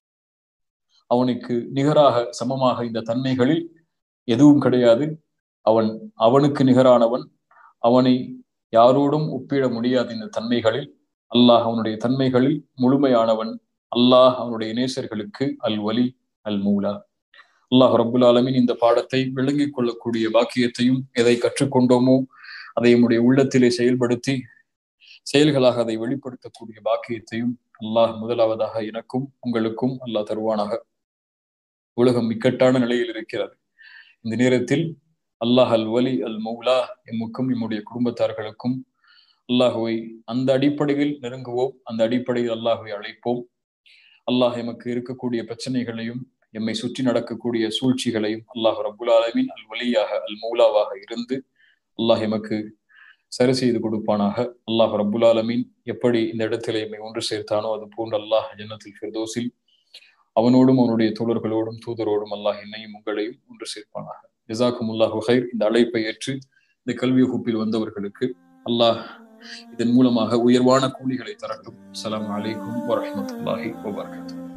அவனுக்கு நிகராக சமமாக இந்த தன்மைகளில் எதுவும் கிடையாது அவன் அவனுக்கு நிகரானவன் அவனை யாரோடும் ஒப்பிட முடியாது இந்த தன்மைகளில் அல்லாஹ் அவனுடைய தன்மைகளில் முழுமையானவன் அல்லாஹ் அவனுடைய நேசர்களுக்கு அல் வலி அல் மூலா அல்லாஹ் ரபுல் ஆலமின் இந்த பாடத்தை விளங்கிக் கொள்ளக்கூடிய பாக்கியத்தையும் எதை கற்றுக்கொண்டோமோ அதை நம்முடைய உள்ளத்திலே செயல்படுத்தி செயல்களாக அதை வெளிப்படுத்தக்கூடிய பாக்கியத்தையும் அல்லாஹ் முதலாவதாக எனக்கும் உங்களுக்கும் அல்லாஹ் தருவானாக உலகம் இக்கட்டான நிலையில் இருக்கிறது இந்த நேரத்தில் அல்லாஹ் அல் வலி அல் மௌலா எம்முக்கும் நம்முடைய குடும்பத்தார்களுக்கும் அல்லாஹுவை அந்த அடிப்படையில் நெருங்குவோம் அந்த அடிப்படையில் அல்லாஹுவை அழைப்போம் அல்லாஹ் எமக்கு இருக்கக்கூடிய பிரச்சனைகளையும் எம்மை சுற்றி நடக்கக்கூடிய சூழ்ச்சிகளையும் அல்லாஹ் ரபுல் ஆலமின் அல் வலியாக அல் மௌலாவாக இருந்து அல்லாஹ் எமக்கு சரி செய்து கொடுப்பானாக அல்லாஹ் ரபுல் ஆலமீன் எப்படி இந்த இடத்துல எம்மை ஒன்று சேர்த்தானோ அது போன்று அல்லாஹ் ஜன்னத்தில் ஃபிர்தோஸில் அவனோடும் அவனுடைய தோழர்களோடும் தூதரோடும் அல்லாஹ் என்னையும் உங்களையும் ஒன்று சேர்ப்பானாக ஜிசாக்கும் அல்லாஹ் ஹைர் இந்த அழைப்பை ஏற்று இந்த கல்வி வகுப்பில் வந்தவர்களுக்கு அல்லாஹ் இதன் மூலமாக உயர்வான கூலிகளை தரட்டும் அலாம் அலைக்கும் வரமத்துல்லாஹி வபர்கத்து